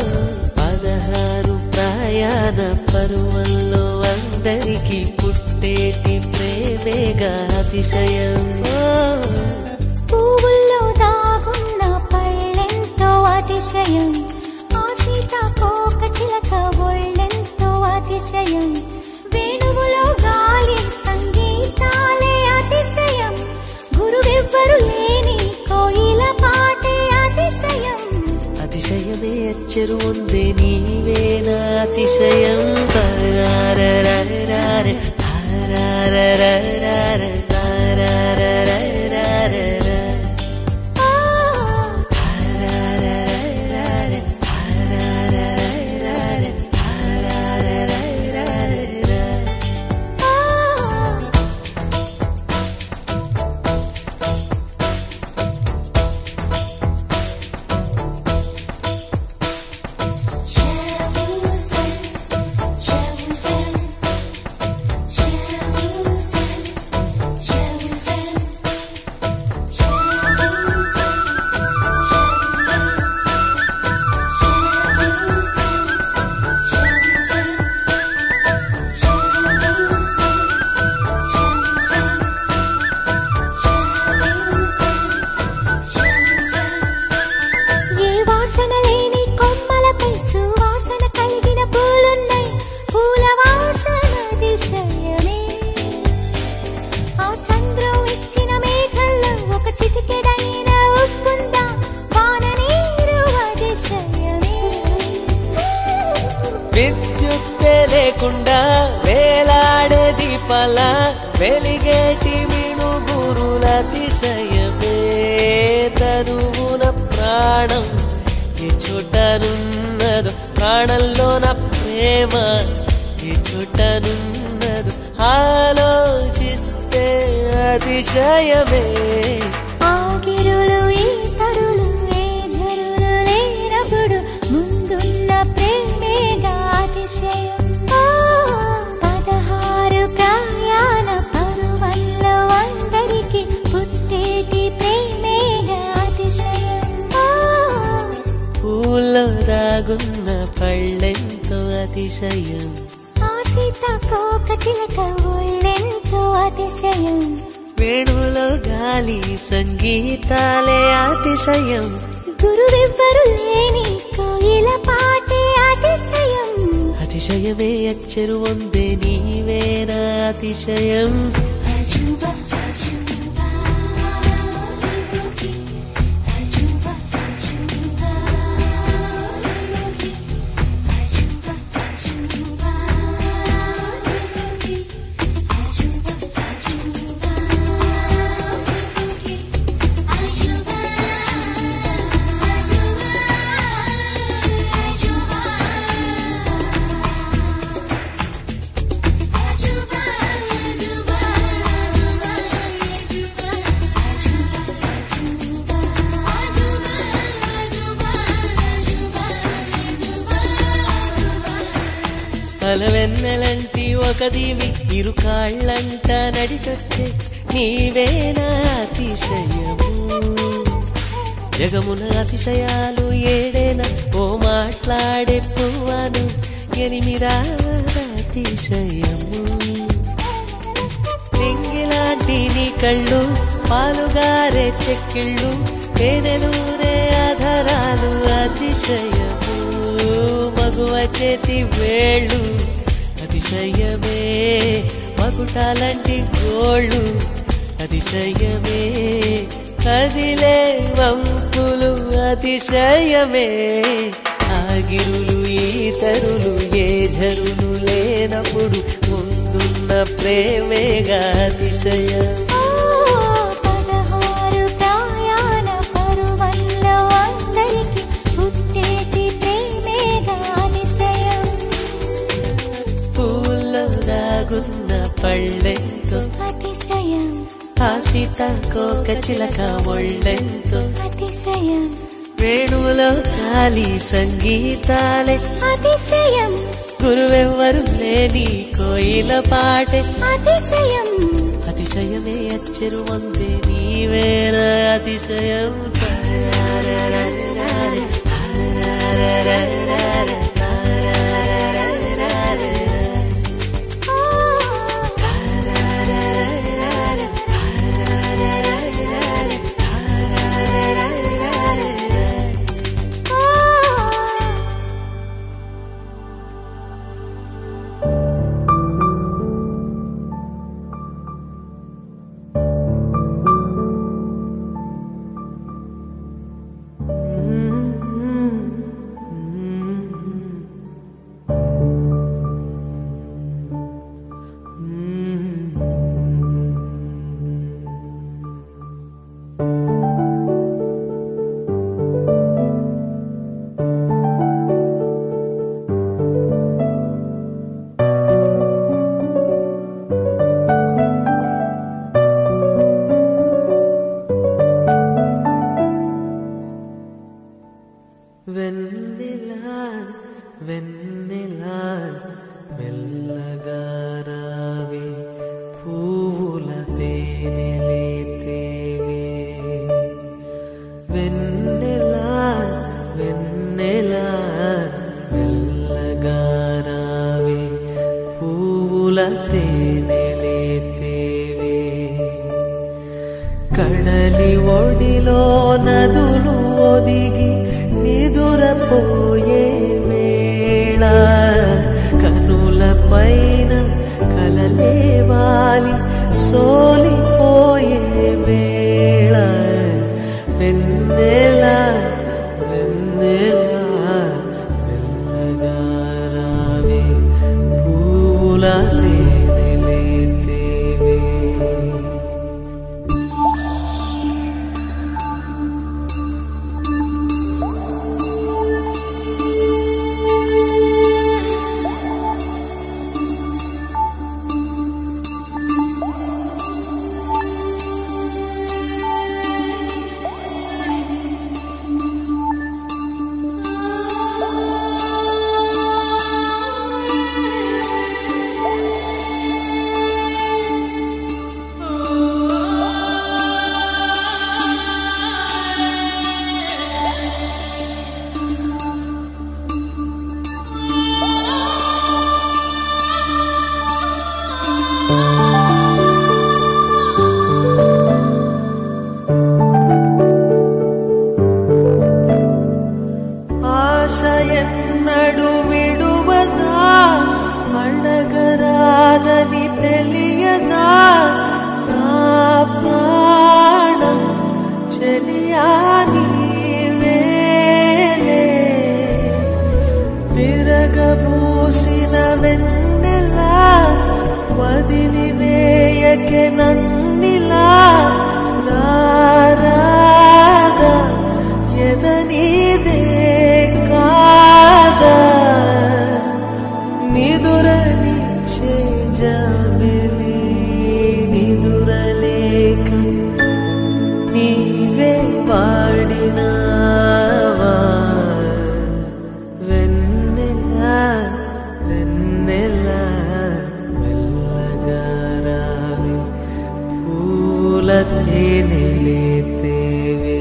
[SPEAKER 8] పదహారు ప్రయాణ పరువల్లో అందరికీ పుట్టేటి ప్రేమేగా అతిశయం ఓ
[SPEAKER 3] పువ్వుల్లో దాగున్న పళ్ళెంతో అతిశయం ఆ సీతాకోక చిలక ఒళ్ళెంతో అతిశయం వేణువులో గాలి సంగీతాలే అతిశయం గురువెవ్వరు లేని కోయిల పాటే అతిశయం
[SPEAKER 8] అతిశయమే అచ్చరు ఉందే నీవేనా అతిశయం తారారరారార, తారారరారార, తారారరారార,
[SPEAKER 3] ఆ,
[SPEAKER 8] తారారరారార, తారారరారార, తారారరారార.
[SPEAKER 3] ఆ. ఏ వాసన లేని కొమ్మలపై సువాసన కలిగిన పూలున్నాయి పూల వాసన దిశయమే ఆ సంద్రం ఇచ్చిన మేఘల్లో ఒక చిటికెడైన ఉప్పుందా వాన నీరు అతిశయమే
[SPEAKER 8] విద్యుత్తే లేకుండా వేలాడే దీపాల వెలిగేటి మిణుగురుల అతిశయమే తనువున ప్రాణం ఏ చోటనున్నదో ప్రాణంలోన ప్రేమ ఏ చోటనున్నదో ఆలోచిస్తే అతిశయమే
[SPEAKER 3] ఆగిరులు ఈ తరులు ఏ జరులు లేనప్పుడు ముందున్న ప్రేమేగా అతిశయం ఆ, పదహారు ప్రయాణ పరువల్లో అందరికి పుట్టేటి ప్రేమేగా అతిశయం ఆ,
[SPEAKER 8] పూల్లో దాగున్న పళ్ళెంతో అతిశయం
[SPEAKER 3] ఆ సీతాకోక చిలక ఒళ్ళెంతో అతిశయం
[SPEAKER 8] వేణువులో గాలి సంగీతాలే అతిశయం
[SPEAKER 3] గురువెవ్వరు లేని కోయిల పాటే అతిశయం
[SPEAKER 8] അതിശയമേ അച്ചരു ഒന്നേ നീവേന അതിശയം
[SPEAKER 3] Ajuba, ajuba, Rugi. Ajuba, ajuba, Rugi. Ajuba, ajuba, Rugi. Ajuba, ajuba, Rugi. Ajuba,
[SPEAKER 8] అలవెన్నెలంటి ఒక దీవి ఇరు కాళ్ళంట నడిచొచ్చే నీవేనా అతిశయము జగమున అతిశయాలు ఏడేన ఓ మాట్లాడే పువ్వాను ఎనిమిదావద అతిశయము నింగిలాంటి నీ కళ్ళు పాలుగారే చెక్కిళ్ళు తేనెలూరే ఆధారాలు అతిశయము మగువ చేతి వేళ్ళు అతిశయమే మగుటాలంటి గోళ్ళు అతిశయమే కదిలే వంపులు అతిశయమే ఆగిరులు ఈతరులు ఏ జరులు లేనప్పుడు ముందున్న ప్రేమేగా అతిశయం
[SPEAKER 3] పదహారు ప్రయాణ పరువల్లో అందరికి పుట్టేటి ప్రేమేగా అతిశయం
[SPEAKER 8] పూల్లో దాగున్న పళ్ళెంతో
[SPEAKER 3] అతిశయం
[SPEAKER 8] ఆ సీతాకోక చిలక ఒళ్ళెంతో
[SPEAKER 3] అతిశయం
[SPEAKER 8] వేణువులో గాలి సంగీతాలే
[SPEAKER 3] అతిశయం
[SPEAKER 8] గురువెవ్వరు లేని కోయిల పాటే
[SPEAKER 3] అతిశయం
[SPEAKER 8] అతిశయమే అచ్చరు వందే నీవేర అతిశయం వెన్నెలా వెన్నెలా మెల్లగా రావే పూల తేనెలే తేవే వెన్నెలా వెన్నెలా మెల్లగా రావే పూల తేనెలే తేవే కడలి ఒడిలో నదులు ఒదిగి నిదురపోయే వేళ కనుల పైన కలలే వాలి సోలిపోయే వేళ వెన్నెల వెన్నెల మెల్లగా రావే పూల తేనెలే తేవే ఆశ ఎన్నడు విడువదా అడగరాదని తెలియదా నా ప్రాణం చెలియా నీవేలే విరగబూసిన వెన్నెలా వదిలివేయకే నన్నిలా రారాదా ఎదనీదే కాదా నిదురనిచ్చే జాబిలి నిదురలేక నీవే వాడినావా వెన్నెల వెన్నెల మెల్లగా రావి పూల తేనెలే తేవే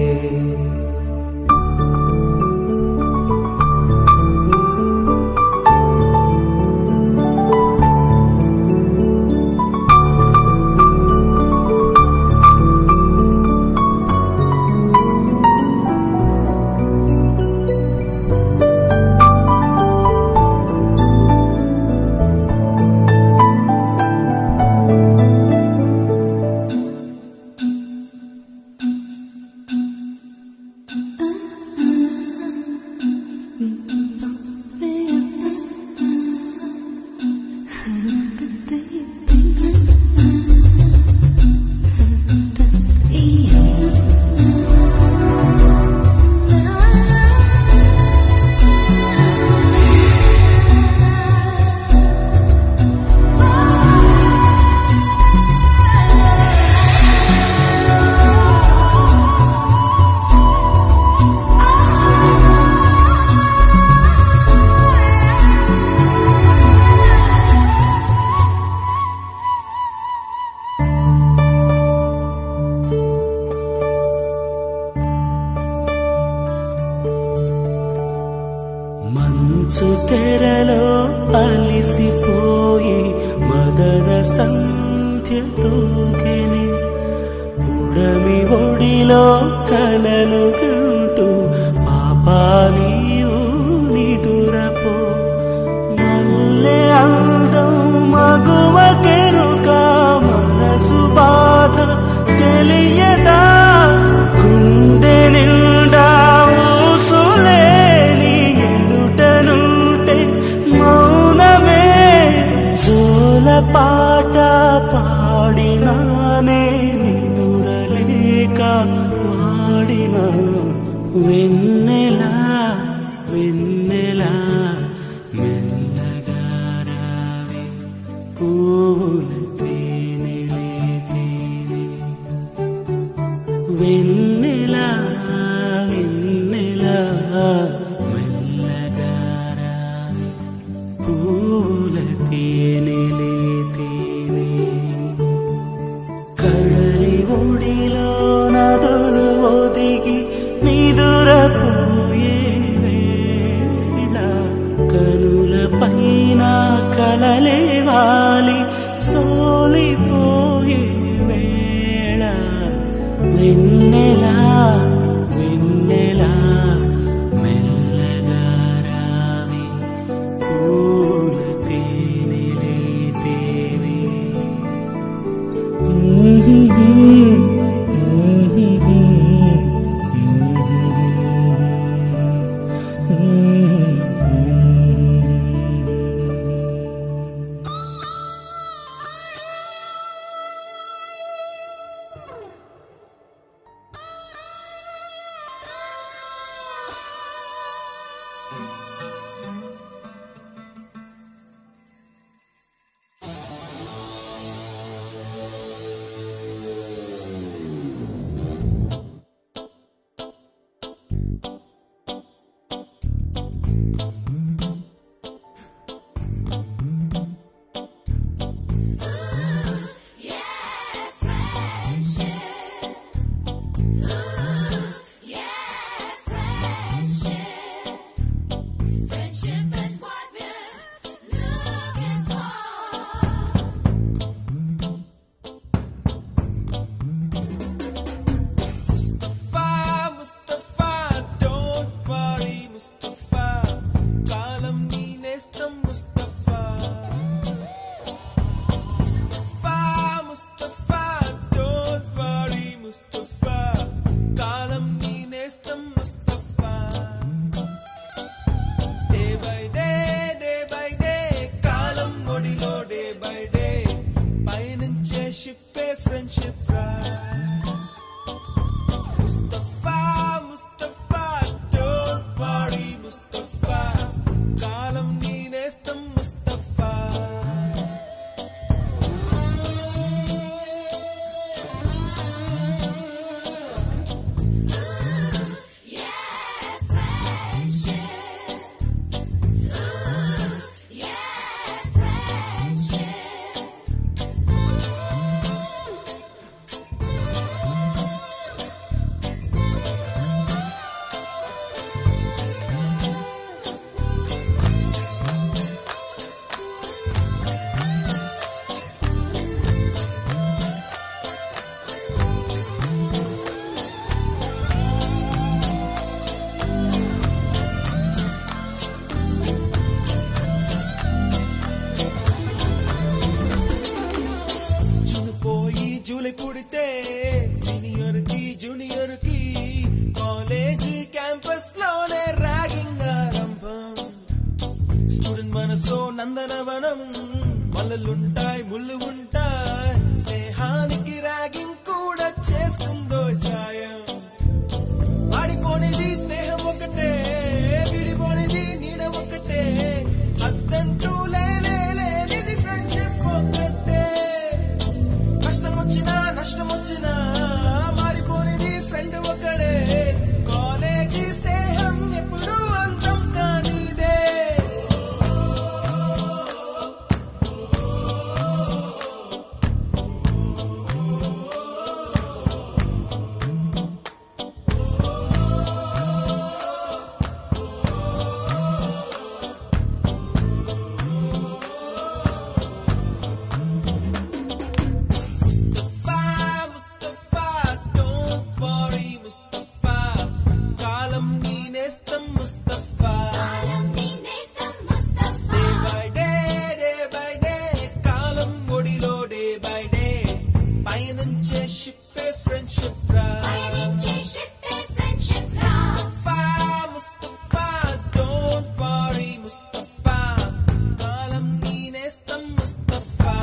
[SPEAKER 8] మంచు తెరలో అలిసిపోయి మదన సంధ్య తూకెని పుడమి ఒడిలో కలలు కంటూ పాపాలీవు నిదురపో మల్లె అందం మగువ కెరుక మనసు బాధ తెలియదా గుండె నిండా ఊసులేని ఎదుటనుంటే మౌనమే జోల పాట పాడినానే నిదురలేక వాడిన వెన్నెలా వెన్నెలా మెల్లగా రావే పూల తేనెలే తేనె వెన్నెలా వెన్నెలా మెల్లగా రావే పూల తేనెలే తేనె కడలి ఒడిలో నదులు ఒదిగి నిదురపోయే వేళ కనుల పైన కలలే వాలి సోలిపోయే వేళ వెన్నెలా వెన్నెలా మెల్లగా రావి పూల తేనెలే తేవే
[SPEAKER 6] friendship ride. Mustafa, Mustafa, don't worry, Mustafa. కాలం నీ నేస్తం ముస్తఫా పోయి జూలై పుడితే సీనియర్ కి జూనియర్ కి కాలేజ్ క్యాంపస్ లోనే ర్యాగింగ్ ఆరంభం స్టూడెంట్ మనసో నందనవనం మల్లలుంటాయి ముళ్ళు ఉంటాయి స్నేహానికి ర్యాగింగ్ కూడా చేస్తుందో సాయం వాడిపోనిది స్నేహం ఒకటే విడిపోనిది నీడ ఒకటే అద్దంటూ లేనే లేనిది ఫ్రెండ్షిప్ ఒకటే కష్టం వచ్చినా నష్టం వచ్చినా మారిపోనిది ఫ్రెండ్ ఒకడే కాలేజీ స్నేహం ఎప్పుడు అంతం కానిదే ముస్తఫా ముస్తఫా డోంట్ వరీ ముస్తఫా కాలం నీ నేస్తం Mustafa day by day day by day కాలం ఒడిలో డే బై డే పయనించే షిప్పే ఫ్రెండ్షిప్ రా ముస్తఫా ముస్తఫా డోంట్ వరీ ముస్తఫా కాలం నీ నేస్తం ముస్తఫా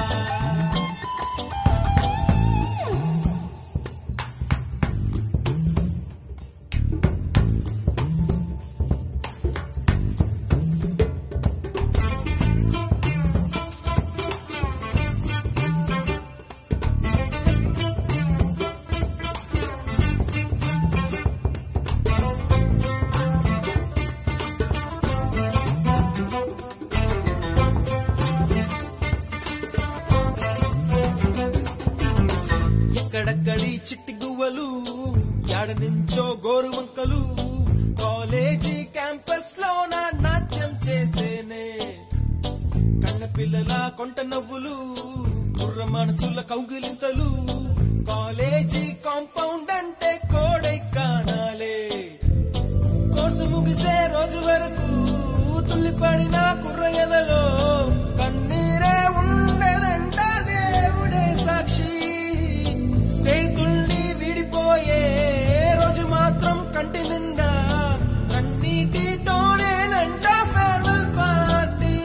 [SPEAKER 6] ఎక్కడక్కడి చిట్టి గువ్వలు యాడ నుంచో గోరు వంకలు కాలేజీ క్యాంపస్ లో నా నాట్యం చేసేనే కన్న పిల్లల కొంట నవ్వులు కుర్ర మనసుల కౌగిలింతలు కాలేజీ కాంపౌండ్ అంటే కోడై కానాలే కోర్సు ముగిసే రోజు వరకు తుల్లిపడిన కుర్ర ఎదలో కన్నీరే ఉండదంట దేవుడే సాక్షి స్నేహితుల్ని విడిపోయే రోజు మాత్రం కంటి నిండా కన్నీటితోనేనంట ఫేర్వెల్ పార్టీ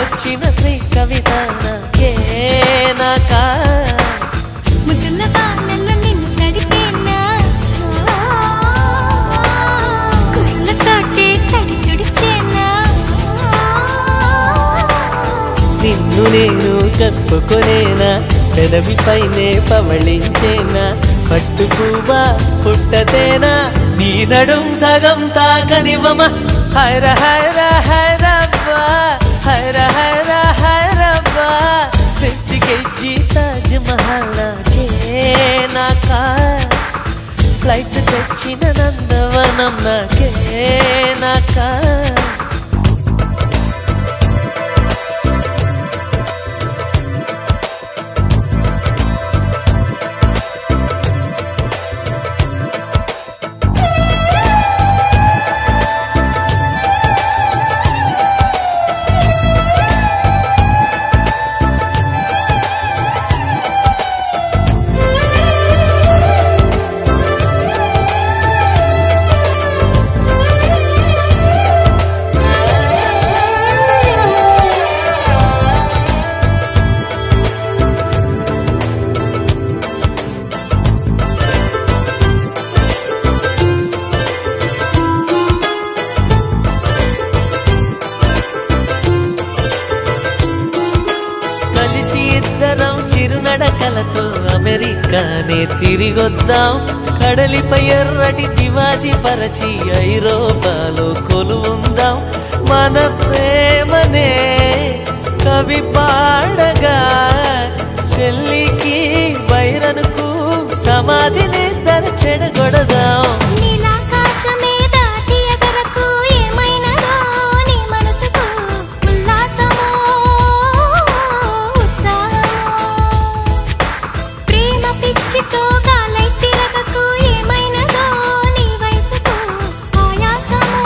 [SPEAKER 9] తెచ్చిన శ్రీ కవిత నాకే నాకా
[SPEAKER 3] ముద్దుల బాణంలో నిన్ను తడిపేనా కుళ్ళతోటే తడి తుడిచేనా
[SPEAKER 9] నిన్ను నేను కప్పుకొనేనా పెదవి పైనే పవళించేనా పట్టు పువ్వా పుట్టతేనా నీ నడుం సగం తాకనివ్వమా హైర హైర హైరబ్బా హైర హైర హైరబ్బా తెచ్చికెచ్చి తాజ్ మహల్ నాకే నాకా ఫ్లైట్ తెచ్చిన నందవనం నాకే నాకా కలిసి ఇద్దరం చిరునడకలతో అమెరికానే తిరిగొద్దాం కడలిపై ఎర్రటి తివాజీ పరచి ఐరోపాలో కొలువుందాం మన ప్రేమనే కవి పాడగా చెల్లికి వైరనుకు సమాధిని దర చెడగొడదాం
[SPEAKER 3] నీలాకాశమే దాటి ఎగరకు ఏమైనదో నీ మనసుకు ఉల్లాసమో ఉత్సాహమో ప్రేమ పిచ్చితో గాలై తిరగకు ఏమైనదో నీ వయసుకు ఆయాసమో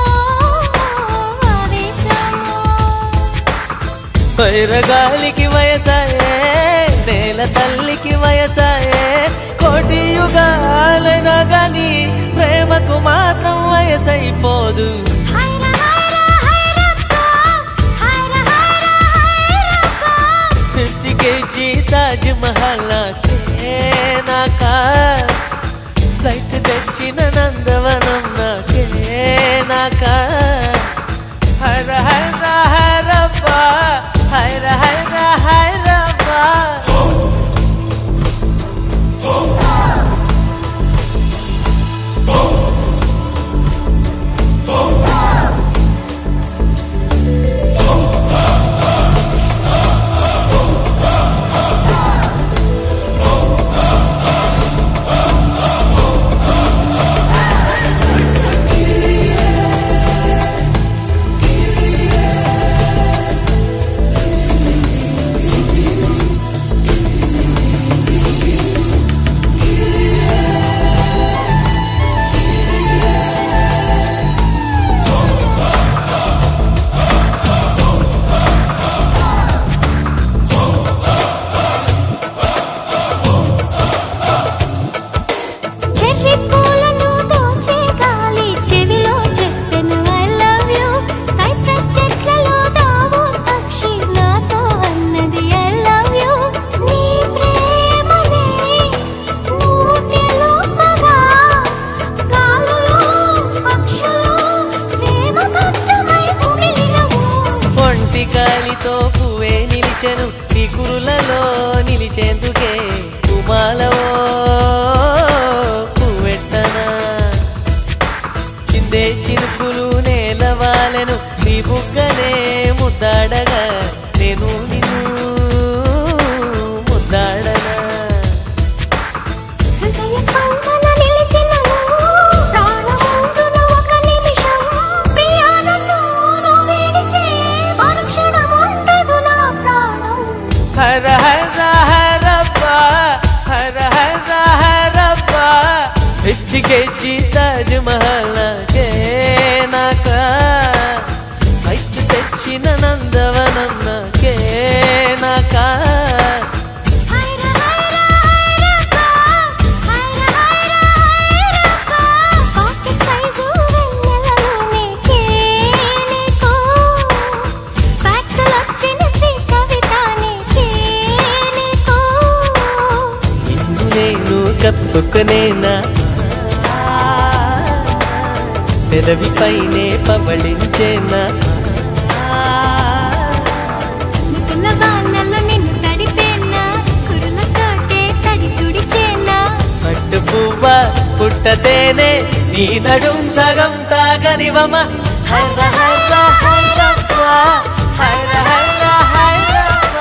[SPEAKER 3] ఆవేశమో
[SPEAKER 9] వైరగాలికి వయసాయే నేల తల్లికి వయసాయే కోటి యుగాలైనా గాని ప్రేమకు మాత్రం వయసైపోదు
[SPEAKER 3] హైర హైర హైరప్పా హైర హైర హైరప్పా
[SPEAKER 9] ఫిఫ్టీ కేజీ తాజ్ మహల్ నాకే నాకా ఫ్లైట్ తెచ్చిన నందవనం నాకే నాకా హర హర హరప్పా హర హర హరప్పా
[SPEAKER 3] చెర్రీ పూలను దోచే గాలి చెవిలో చెప్పెను ఐ లవ్ యు సైప్రస్ చెట్లలో దావో పక్షి నాతో అన్నది ఐ లవ్ యు నీ ప్రేమనే నువ్వు తెలుపగా గాలులో పక్షులు ప్రేమ భక్తమై కుమిలినవు
[SPEAKER 9] ఒంటి గాలితో పువ్వే నిలిచెను తికురులలో నిలిచేందుకే కుమాలవో పువ్వెట్టనా చిందే చినుకులు నేలవాలెను నీ బుగ్గనే ముద్దాడగా నేను నిన్ను ముద్దాడనా
[SPEAKER 3] హృదయ స్పందన నిలిచినను ప్రాణముందున ఒక నిమిషం ప్రియానన్ను నువ్వు విడిచే మరుక్షణం ఉండదు నా ప్రాణం
[SPEAKER 9] హర హర హరప్పా హర హర హరప్పా పిచ్చికెచ్చి తాజ్ మహల్ నాకే నాకా అయితే తెచ్చిన నందవనం నాకే నాకా
[SPEAKER 3] హైర హైర హైరప్పా హైర హైర హైరప్పా పాకెట్ సైజు వెన్నెలలో నీకే నీకు ఫ్యాక్స్
[SPEAKER 9] కప్పుకునేనా పెదవిపైనే పవళించేనా
[SPEAKER 3] ముకుల వానలో నిన్ను తడిపేనా కురులతోటే తడి తుడిచేనా
[SPEAKER 9] పట్టు పువ్వ పుట్టతేనే నీ నడుం సగం తాగనివమ హర హర హరప్ప హర హర హరప్ప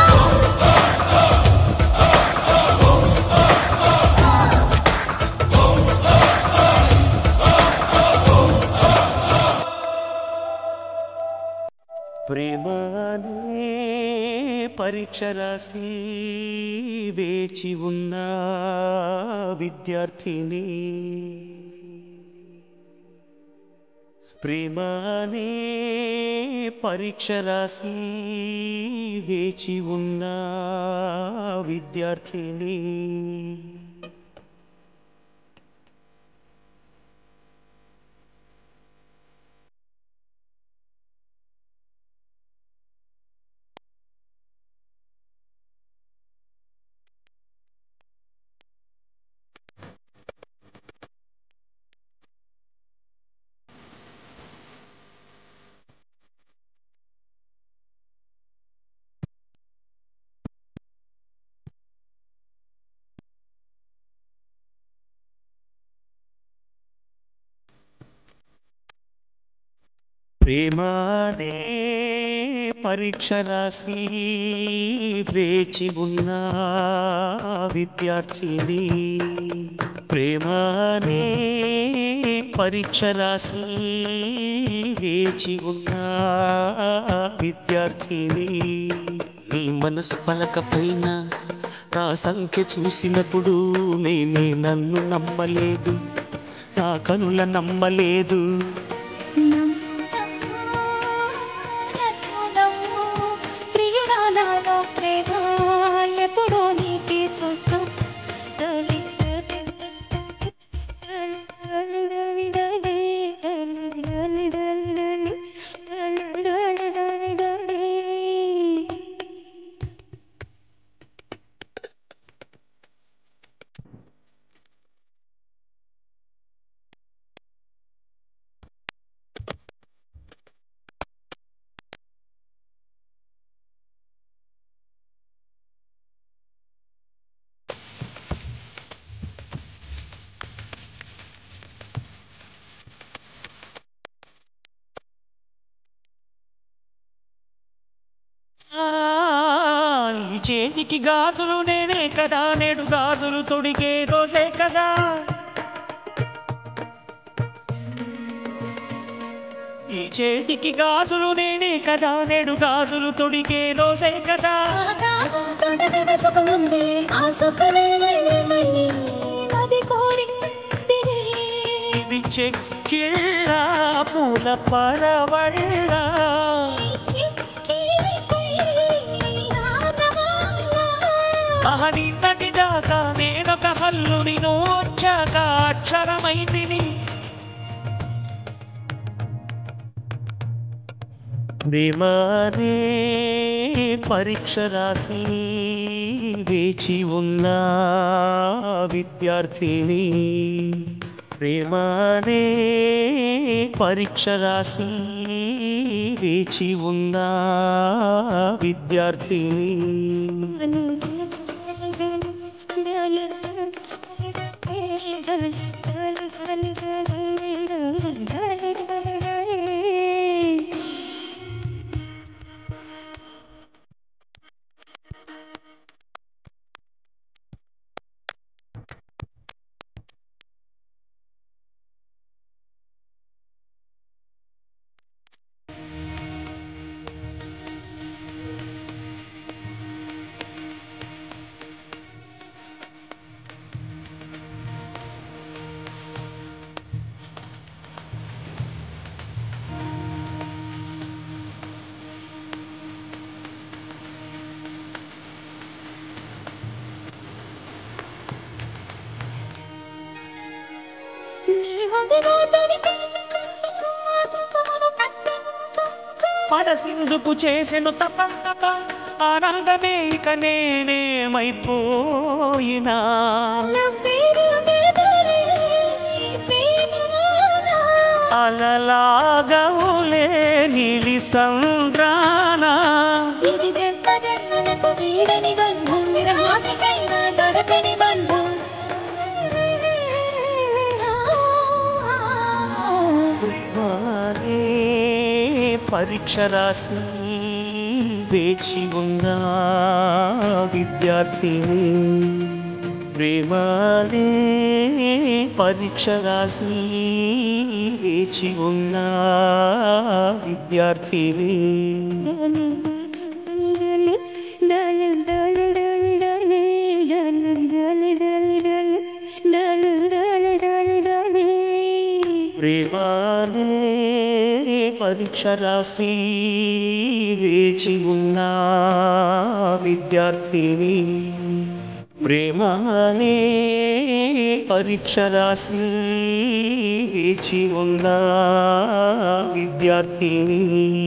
[SPEAKER 2] ప్రేమనే పరీక్ష రాసి వేచి ఉన్న విద్యార్థిని ప్రేమనే పరీక్ష రాసి వేచి ఉన్న విద్యార్థిని ప్రేమనే పరీక్ష రాసి వేచి ఉన్న విద్యార్థిని ప్రేమనే పరీక్ష రాసి వేచి ఉన్న విద్యార్థిని నీ మనసు పలకపైన నా సంఖ్య చూసినప్పుడు నేనే నన్ను నమ్మలేదు నా కనుల నమ్మలేదు
[SPEAKER 3] ప్రియురాలలో ప్రేమ ఎప్పుడో నీకే సొంతం
[SPEAKER 2] ఆ, ఈ చేతికి గాజులు నేనే కదా నేడు గాజులు తొడిగే రోజే కదా ఈ చేతికి గాజులు నేనే కదా నేడు గాజులు తొడిగే రోజే కదా
[SPEAKER 3] సుఖముంది ఆ సుఖమే మళ్ళీ అది కోరింది
[SPEAKER 2] ఇది చెక్కిళ్ళ పూల పరవళ్ళ ఆహ నిన్నటి దాకా నేనొక హల్లుని నువ్వు వచ్చాక అక్షరమైందిని ప్రేమనే పరీక్ష రాసి వేచి ఉన్న విద్యార్థిని ప్రేమనే పరీక్ష రాసి వేచి ఉన్న విద్యార్థిని మనసిందుకు చేసెను తపంతక ఆనందమే ఇక నేనేమైపోయినా
[SPEAKER 3] లవ్వే
[SPEAKER 2] నీలి సంద్రాన
[SPEAKER 3] ఇది జన్మ జన్మలకు వీడని బంధం విరహానికైనా దొరకని బంధం
[SPEAKER 2] వారే పరీక్ష రాసి వేచి ఉన్న విద్యార్థిని ప్రేమాలే పరీక్ష రాసి వేచి ఉన్న విద్యార్థిని ప్రేమాలే పరీక్ష రాసి వేచి ఉన్న విద్యార్థిని ప్రేమాలే పరీక్ష రాసి వేచి ఉన్న విద్యార్థిని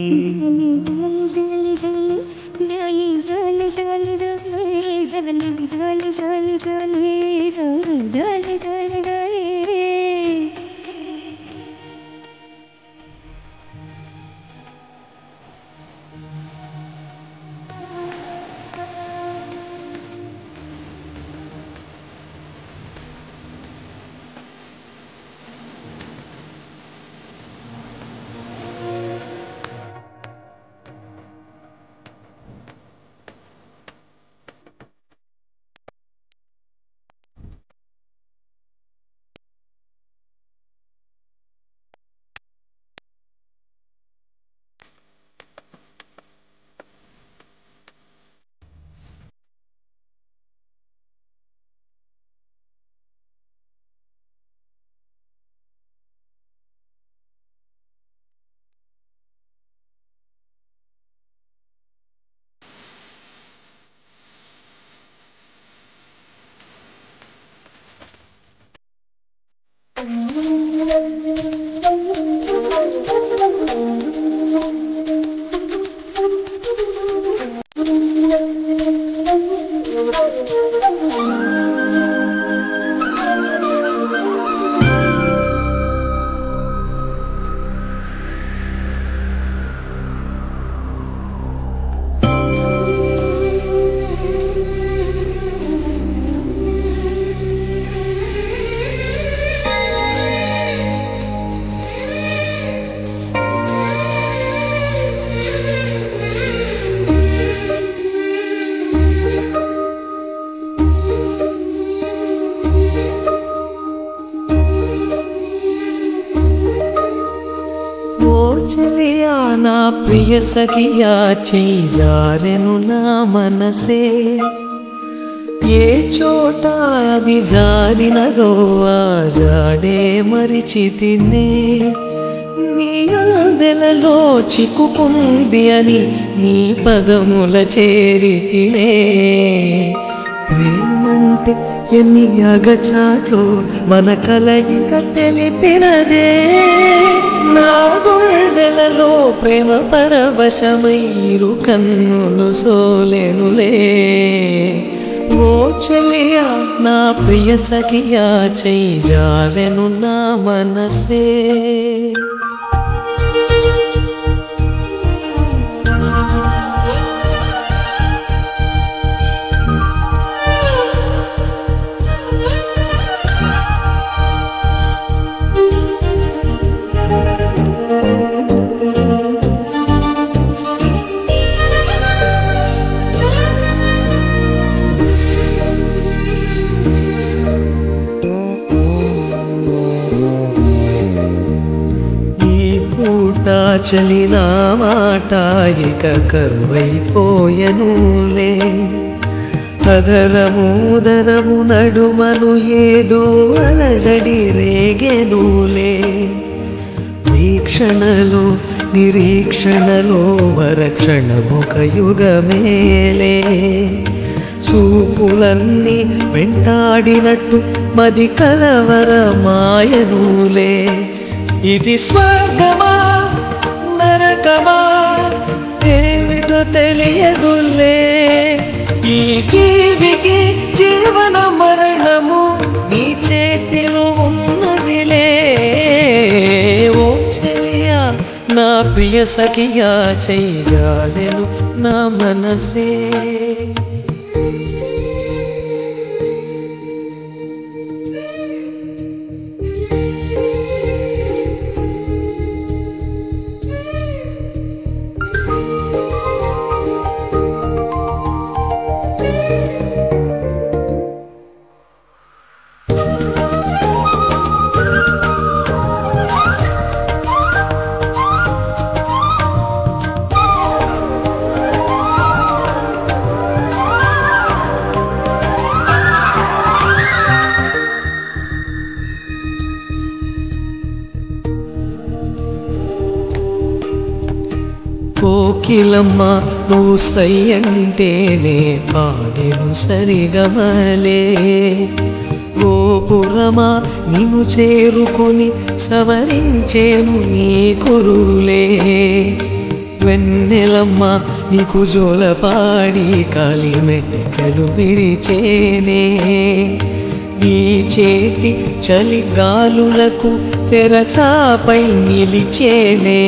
[SPEAKER 2] ఓ చెలియా నా ప్రియ సఖియా చేజారెను నా మనసే ఏ చోట అది జారినదో ఆ జాడే మరిచితినే నీ అందెలలో చిక్కుకుంది అని నీ పదముల చేరితినే ప్రేమంటే ఎన్ని అగచాట్లు మన కలయిక తెలిపినదే నా గుండెలలో ప్రేమ పరవశమైరు కన్నులు సోలెనులే ఓ చెలియా నా ప్రియ సఖియా చెయ్యి జారెను నా మనసే ఈ పూట చలిన మాట ఇక కరువైపోయనులే అదరముదరము నడుమను ఏదో అలజడి రేగెనులే వీక్షణలో నిరీక్షణలో వరక్షణముఖ యుగమేలే చూపులన్నీ వెంటాడినట్టు మది కలవర మాయనులే ఇది స్వర్గమా నరకమా ఏమిటో తెలియదులే ఈ జీవికి జీవన మరణము నీ చేతిలో ఉన్నదిలే ఓ చెలియా నా
[SPEAKER 8] ప్రియ సఖియా చేయాలెను నా మనసే కోకిలమ్మ నువ్వు సై అంటేనే పాడెను సరిగమలే గోపురమా నిన్ను చేరుకొని సవరించేను నీ కురులే వెన్నెలమ్మ నీకు జోలపాడి కాలి మెట్టెకలు విరిచేనే నీ చేతి చలి గాలులకు తెరచాపై నిలిచేనే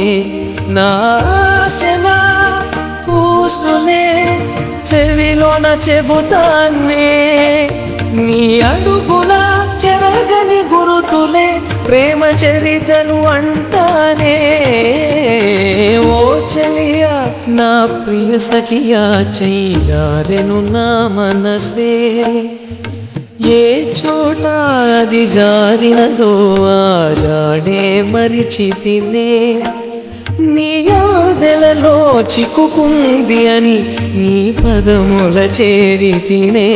[SPEAKER 8] నాశనా పూసునే చెవిలోన చెబుతానే నీ అడుగుల చెరగని గురుతులే ప్రేమ చరితలు అంటానే ఓ చెలియా నా ప్రియ సఖియా చెయ్యారెను నా మనసే ఏ చోట అది జారినదో ఆ జాడే మరిచితినే నీ యాదెలలో చిక్కుకుంది అని నీ పదముల చేరి తినే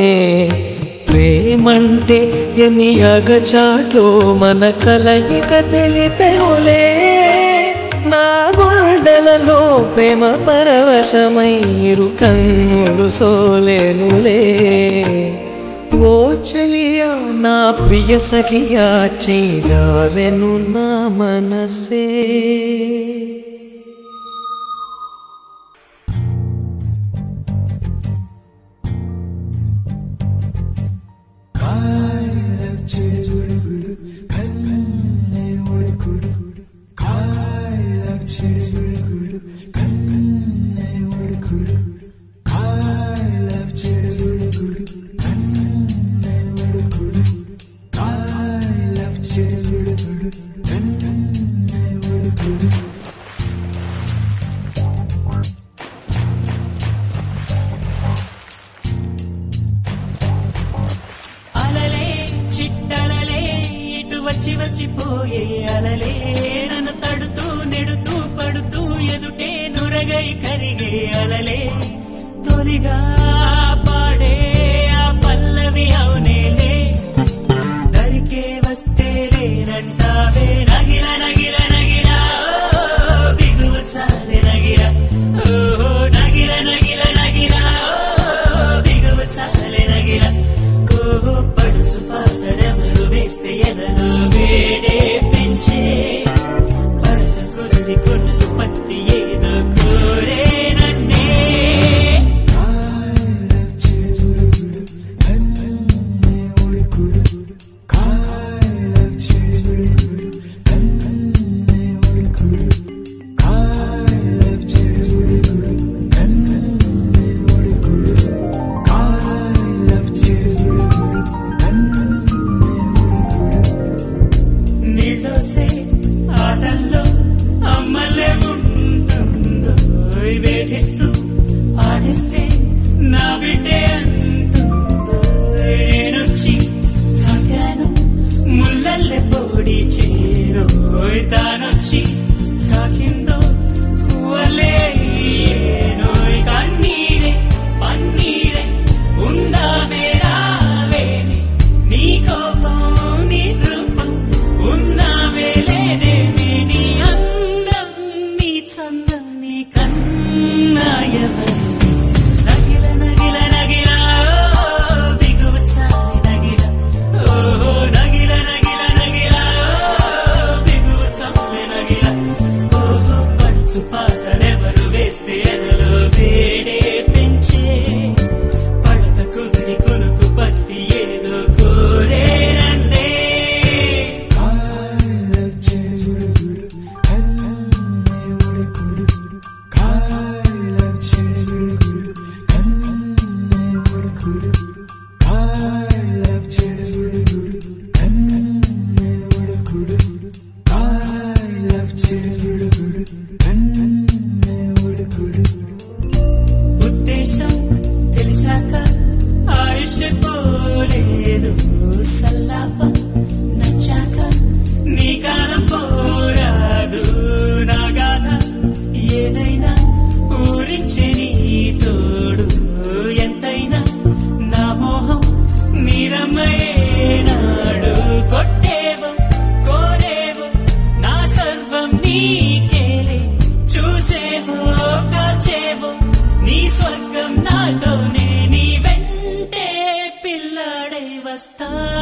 [SPEAKER 8] ప్రేమంటే ఎన్ని అగచాట్లో మన కలయిక తెలిపెనులే నా గుండెలలో ప్రేమ పరవశమై ఇరు కన్నులు సోలేనులే ఓ చెలియా నా ప్రియ సఖియా చేజారెను నా మనసే
[SPEAKER 2] అలలే చిట్టలలే ఇటు వచ్చి వచ్చిపోయే అలలే నన్ను తడుతూ నెడుతూ పడుతూ ఎదుటే నురగై కరిగే అలలే తొలిగా పాడే ఆ పల్లవి అవునేలే దరికే వస్తే లేనంటావే నగిర నగిర నగిర ఓ, బిగువు చాలే నగిర ఓ నగిర నగిర నగిర ఓ, బిగువు చాలే నగిర ఓ పడుచు పాతడెవరు వేస్తే ఎదలో వేడే పెంచే పడత కురిది కొట్టు పట్టి ఏదో కోరే నన్నే
[SPEAKER 9] చేస్తా